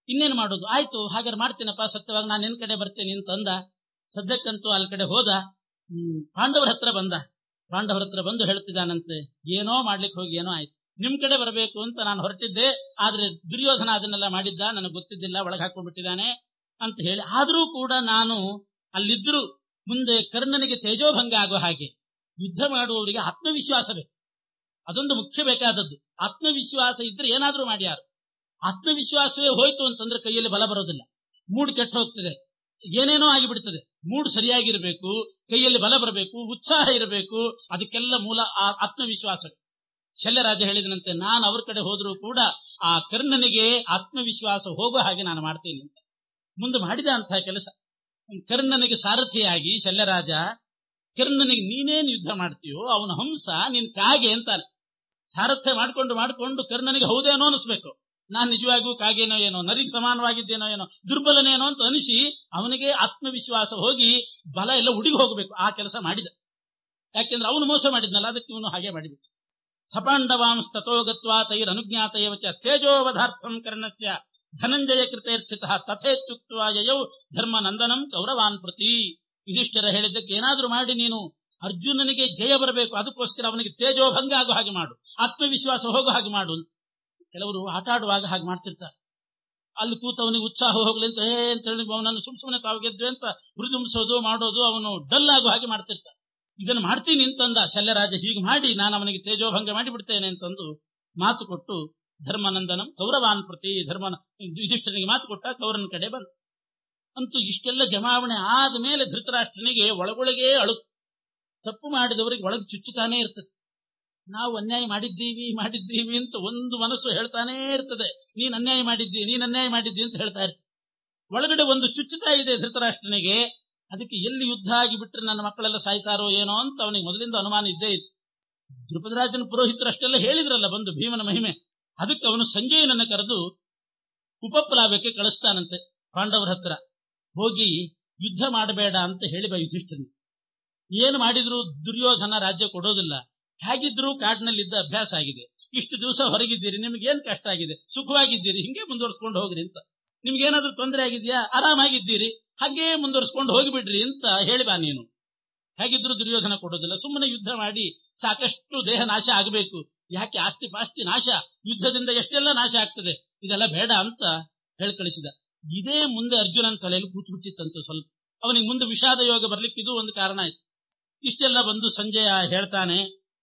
ಇನ್ನೇನು ಮಾಡೋದು ಆಯ್ತು ಹಾಗಾದ್ರೆ ಮಾಡ್ತೀನಪ್ಪ ಸತ್ಯವಾಗಿ ನಾನು ನಿನ್ ಕಡೆ ಬರ್ತೇನೆ ಅಂತ ಅಂದ ಸದ್ಯಕ್ಕಂತೂ ಅಲ್ಲಿ ಕಡೆ ಹೋದ ಹ್ಮ್, ಪಾಂಡವರ ಹತ್ರ ಬಂದ ಪಾಂಡವರ ಹತ್ರ ಬಂದು ಹೇಳ್ತಿದ್ದಾನಂತೆ ಏನೋ ಮಾಡ್ಲಿಕ್ಕೆ ಹೋಗಿ ಏನೋ ಆಯ್ತು ನಿಮ್ ಕಡೆ ಬರಬೇಕು ಅಂತ ನಾನು ಹೊರಟಿದ್ದೆ ಆದ್ರೆ ದುರ್ಯೋಧನ ಅದನ್ನೆಲ್ಲ ಮಾಡಿದ್ದ ನನಗೆ ಗೊತ್ತಿದ್ದಿಲ್ಲ ಒಳಗೆ ಹಾಕೊಂಡ್ಬಿಟ್ಟಿದ್ದಾನೆ ಅಂತ ಹೇಳಿ ಆದ್ರೂ ಕೂಡ ನಾನು ಅಲ್ಲಿದ್ರು ಮುಂದೆ ಕರ್ಣನಿಗೆ ತೇಜೋಭಂಗ ಆಗುವ ಹಾಗೆ ಯುದ್ಧ ಮಾಡುವವರಿಗೆ ಆತ್ಮವಿಶ್ವಾಸ ಬೇಕು ಅದೊಂದು ಮುಖ್ಯ ಬೇಕಾದದ್ದು ಆತ್ಮವಿಶ್ವಾಸ ಇದ್ರೆ ಏನಾದ್ರೂ ಮಾಡ್ಯಾರು ಆತ್ಮವಿಶ್ವಾಸವೇ ಹೋಯ್ತು ಅಂತಂದ್ರೆ ಕೈಯಲ್ಲಿ ಬಲ ಬರೋದಿಲ್ಲ ಮೂಡ್ ಕೆಟ್ಟ ಹೋಗ್ತದೆ ಏನೇನೋ ಆಗಿಬಿಡ್ತದೆ ಮೂಡ್ ಸರಿಯಾಗಿರ್ಬೇಕು ಕೈಯಲ್ಲಿ ಬಲ ಬರಬೇಕು ಉತ್ಸಾಹ ಇರಬೇಕು ಅದಕ್ಕೆಲ್ಲ ಮೂಲ ಆ ಆತ್ಮವಿಶ್ವಾಸ ಶಲ್ಯರಾಜ ಹೇಳಿದನಂತೆ ನಾನು ಅವ್ರ ಕಡೆ ಹೋದ್ರೂ ಕೂಡ ಆ ಕರ್ಣನಿಗೆ ಆತ್ಮವಿಶ್ವಾಸ ಹೋಗೋ ಹಾಗೆ ನಾನು ಮಾಡ್ತೀನಿ ಅಂತ ಮುಂದೆ ಮಾಡಿದ ಅಂತಹ ಕೆಲಸ ಕರ್ಣನಿಗೆ ಸಾರಥಿಯಾಗಿ ಶಲ್ಯರಾಜ ಕರ್ಣನಿಗೆ ನೀನೇನ್ ಯುದ್ಧ ಮಾಡ್ತೀಯೋ ಅವನ ಹಂಸ ನಿನ್ ಕಾಗೆ ಅಂತಾನೆ ಸಾರಥ್ಯ ಮಾಡ್ಕೊಂಡು ಮಾಡ್ಕೊಂಡು ಕರ್ಣನಿಗೆ ಹೌದೇನೋ ಅನಿಸ್ಬೇಕು ನಾನ್ ನಿಜವಾಗಿಯೂ ಕಾಗೇನೋ ಏನೋ ನರಿಗೆ ಸಮಾನವಾಗಿದ್ದೇನೋ ಏನೋ ದುರ್ಬಲನೇನೋ ಅಂತ ಅನಿಸಿ ಅವನಿಗೆ ಆತ್ಮವಿಶ್ವಾಸ ಹೋಗಿ ಬಲ ಎಲ್ಲ ಉಡಿಗೆ ಹೋಗಬೇಕು ಆ ಕೆಲಸ ಮಾಡಿದ ಯಾಕೆಂದ್ರೆ ಅವನು ಮೋಸ ಮಾಡಿದ್ನಲ್ಲ ಅದಕ್ಕೆ ಇವನು ಹಾಗೆ ಮಾಡಿಬಿಟ್ಟು ಸಪಾಂಡವಾಂಸ್ತೋ ಗತ್ವಾ ತೈರನುಜ್ಞಾತ ಏವ ಚ ತೇಜೋವಧಾರ್ಥಂ ಕರ್ಣಸ್ಯ ಧನಂಜಯ ಕೃತೇರ್ಚಿತ ತಥೇತ್ಯುಕ್ತ ಯಯೌ ಧರ್ಮನಂದನಂ ಕೌರವಾನ್ ಪ್ರತಿ ಯುಧಿಷ್ಠಿರ ಹೇಳಿದ್ದಕ್ಕೆ ಏನಾದ್ರೂ ಮಾಡಿ ನೀನು ಅರ್ಜುನನಿಗೆ ಜಯ ಬರಬೇಕು ಅದಕ್ಕೋಸ್ಕರ ಅವನಿಗೆ ತೇಜೋಭಂಗ ಆಗೋ ಹಾಗೆ ಮಾಡು ಆತ್ಮವಿಶ್ವಾಸ ಹೋಗೋ ಹಾಗೆ ಮಾಡು ಅಂತ. ಕೆಲವರು ಆಟ ಆಡುವಾಗ ಹಾಗೆ ಮಾಡ್ತಿರ್ತಾರೆ ಅಲ್ಲಿ ಕೂತವನಿಗೆ ಉತ್ಸಾಹ ಹೋಗ್ಲಿ ಅಂತ ಏ ಅಂತ ಹೇಳಿ ಅವನನ್ನು ಸುಮ್ ಸುಮ್ಮನೆ ತಾವು ಗೆದ್ವಿ ಅಂತ ಹುರಿದುಂಬಿಸೋದು ಮಾಡೋದು ಅವನು ಡಲ್ ಆಗೋ ಹಾಗೆ ಮಾಡ್ತಿರ್ತಾನೆ ಇದನ್ನು ಮಾಡ್ತೀನಿ ಅಂತಂದ ಶಲ್ಯರಾಜ ಹೀಗೆ ಮಾಡಿ ನಾನು ಅವನಿಗೆ ತೇಜೋಭಂಗ ಮಾಡಿ ಬಿಡ್ತೇನೆ ಅಂತಂದು ಮಾತು ಕೊಟ್ಟು ಧರ್ಮನಂದನಂ ಕೌರವಾನ್ ಪ್ರತಿ ಧರ್ಮನ ಯುಧಿಷ್ಠನಿಗೆ ಮಾತು ಕೊಟ್ಟ ಕೌರನ ಕಡೆ ಬಂದ ಅಂತೂ ಇಷ್ಟೆಲ್ಲ ಜಮಾವಣೆ ಆದ ಮೇಲೆ ಧೃತರಾಷ್ಟ್ರನಿಗೆ ಒಳಗೊಳಗೇ ಅಳು ತಪ್ಪು ಮಾಡಿದವರಿಗೆ ಒಳಗೆ ಚುಚ್ಚುತ್ತಾನೆ ಇರ್ತದೆ ನಾವು ಅನ್ಯಾಯ ಮಾಡಿದ್ದೀವಿ ಮಾಡಿದ್ದೀವಿ ಅಂತ ಒಂದು ಮನಸ್ಸು ಹೇಳ್ತಾನೇ ಇರ್ತದೆ ನೀನ್ ಅನ್ಯಾಯ ಮಾಡಿದ್ದಿ ನೀನ್ ಅನ್ಯಾಯ ಮಾಡಿದ್ದಿ ಅಂತ ಹೇಳ್ತಾ ಇರ್ತದೆ ಒಳಗಡೆ ಒಂದು ಚುಚ್ಚುತ್ತಾ ಇದೆ ಧೃತರಾಷ್ಟ್ರನಿಗೆ ಅದಕ್ಕೆ ಎಲ್ಲಿ ಯುದ್ಧ ಆಗಿ ಬಿಟ್ರೆ ನನ್ನ ಮಕ್ಕಳೆಲ್ಲ ಸಾಯ್ತಾರೋ ಏನೋ ಅಂತ ಅವನಿಗೆ ಮೊದಲಿಂದ ಅನುಮಾನ ಇದ್ದೇ ಇತ್ತು ದ್ರುಪದರಾಜನ ಪುರೋಹಿತರಷ್ಟೆಲ್ಲ ಹೇಳಿದ್ರಲ್ಲ ಬಂದು ಭೀಮನ ಮಹಿಮೆ ಅದಕ್ಕೆ ಅವನು ಸಂಜಯನನ್ನ ಕರೆದು ಉಪಪ್ಲಾವ್ಯಕ್ಕೆ ಕಳಿಸ್ತಾನಂತೆ ಪಾಂಡವರ ಹತ್ರ ಹೋಗಿ ಯುದ್ಧ ಮಾಡಬೇಡ ಅಂತ ಹೇಳಿ ಬಾ ಯುಧಿಷ್ಠನಿಗೆ ಏನು ಮಾಡಿದ್ರು ದುರ್ಯೋಧನ ರಾಜ್ಯ ಕೊಡೋದಿಲ್ಲ ಹೇಗಿದ್ರು ಕಾಡಿನಲ್ಲಿದ್ದ ಅಭ್ಯಾಸ ಆಗಿದೆ ಇಷ್ಟು ದಿವಸ ಹೊರಗಿದ್ದೀರಿ ನಿಮ್ಗೆ ಏನ್ ಕಷ್ಟ ಆಗಿದೆ ಸುಖವಾಗಿದ್ದೀರಿ ಹಿಂಗೆ ಮುಂದುವರ್ಸ್ಕೊಂಡು ಹೋಗ್ರಿ ಅಂತ ನಿಮ್ಗೆ ಏನಾದ್ರೂ ತೊಂದರೆ ಆಗಿದ್ಯಾ ಆರಾಮಾಗಿದ್ದೀರಿ ಹಾಗೆ ಮುಂದುವರ್ಸ್ಕೊಂಡು ಹೋಗಿಬಿಡ್ರಿ ಅಂತ ಹೇಳಿ ಬಾ ನೀನು ಹೇಗಿದ್ರು ದುರ್ಯೋಧನ ಕೊಡೋದಿಲ್ಲ ಸುಮ್ಮನೆ ಯುದ್ಧ ಮಾಡಿ ಸಾಕಷ್ಟು ದೇಹ ನಾಶ ಆಗಬೇಕು ಯಾಕೆ ಆಸ್ತಿ ಪಾಸ್ತಿ ನಾಶ ಯುದ್ಧದಿಂದ ಎಷ್ಟೆಲ್ಲ ನಾಶ ಆಗ್ತದೆ ಇದೆಲ್ಲ ಬೇಡ ಅಂತ ಹೇಳಿ ಕಳಿಸಿದ ಇದೇ ಮುಂದೆ ಅರ್ಜುನನ ತಲೆಯಲ್ಲಿ ಕೂತ್ಬಿಟ್ಟಿತ್ತಂತೆ ಸ್ವಲ್ಪ ಅವನಿಗೆ ಮುಂದೆ ವಿಷಾದ ಯೋಗ ಬರ್ಲಿಕ್ಕೆ ಇದು ಒಂದು ಕಾರಣ ಆಯ್ತು ಇಷ್ಟೆಲ್ಲ ಬಂದು ಸಂಜಯ ಹೇಳ್ತಾನೆ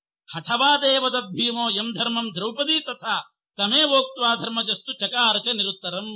ಹಠವಾದೇವ ಭೀಮೋ ಎಂ ಧರ್ಮಂ ದ್ರೌಪದಿ ತಥಾ ತಮೇವೋಕ್ತ್ವಾ ಧರ್ಮಜಸ್ತು ಚಕಾರಚ ನಿರುತ್ತರಂ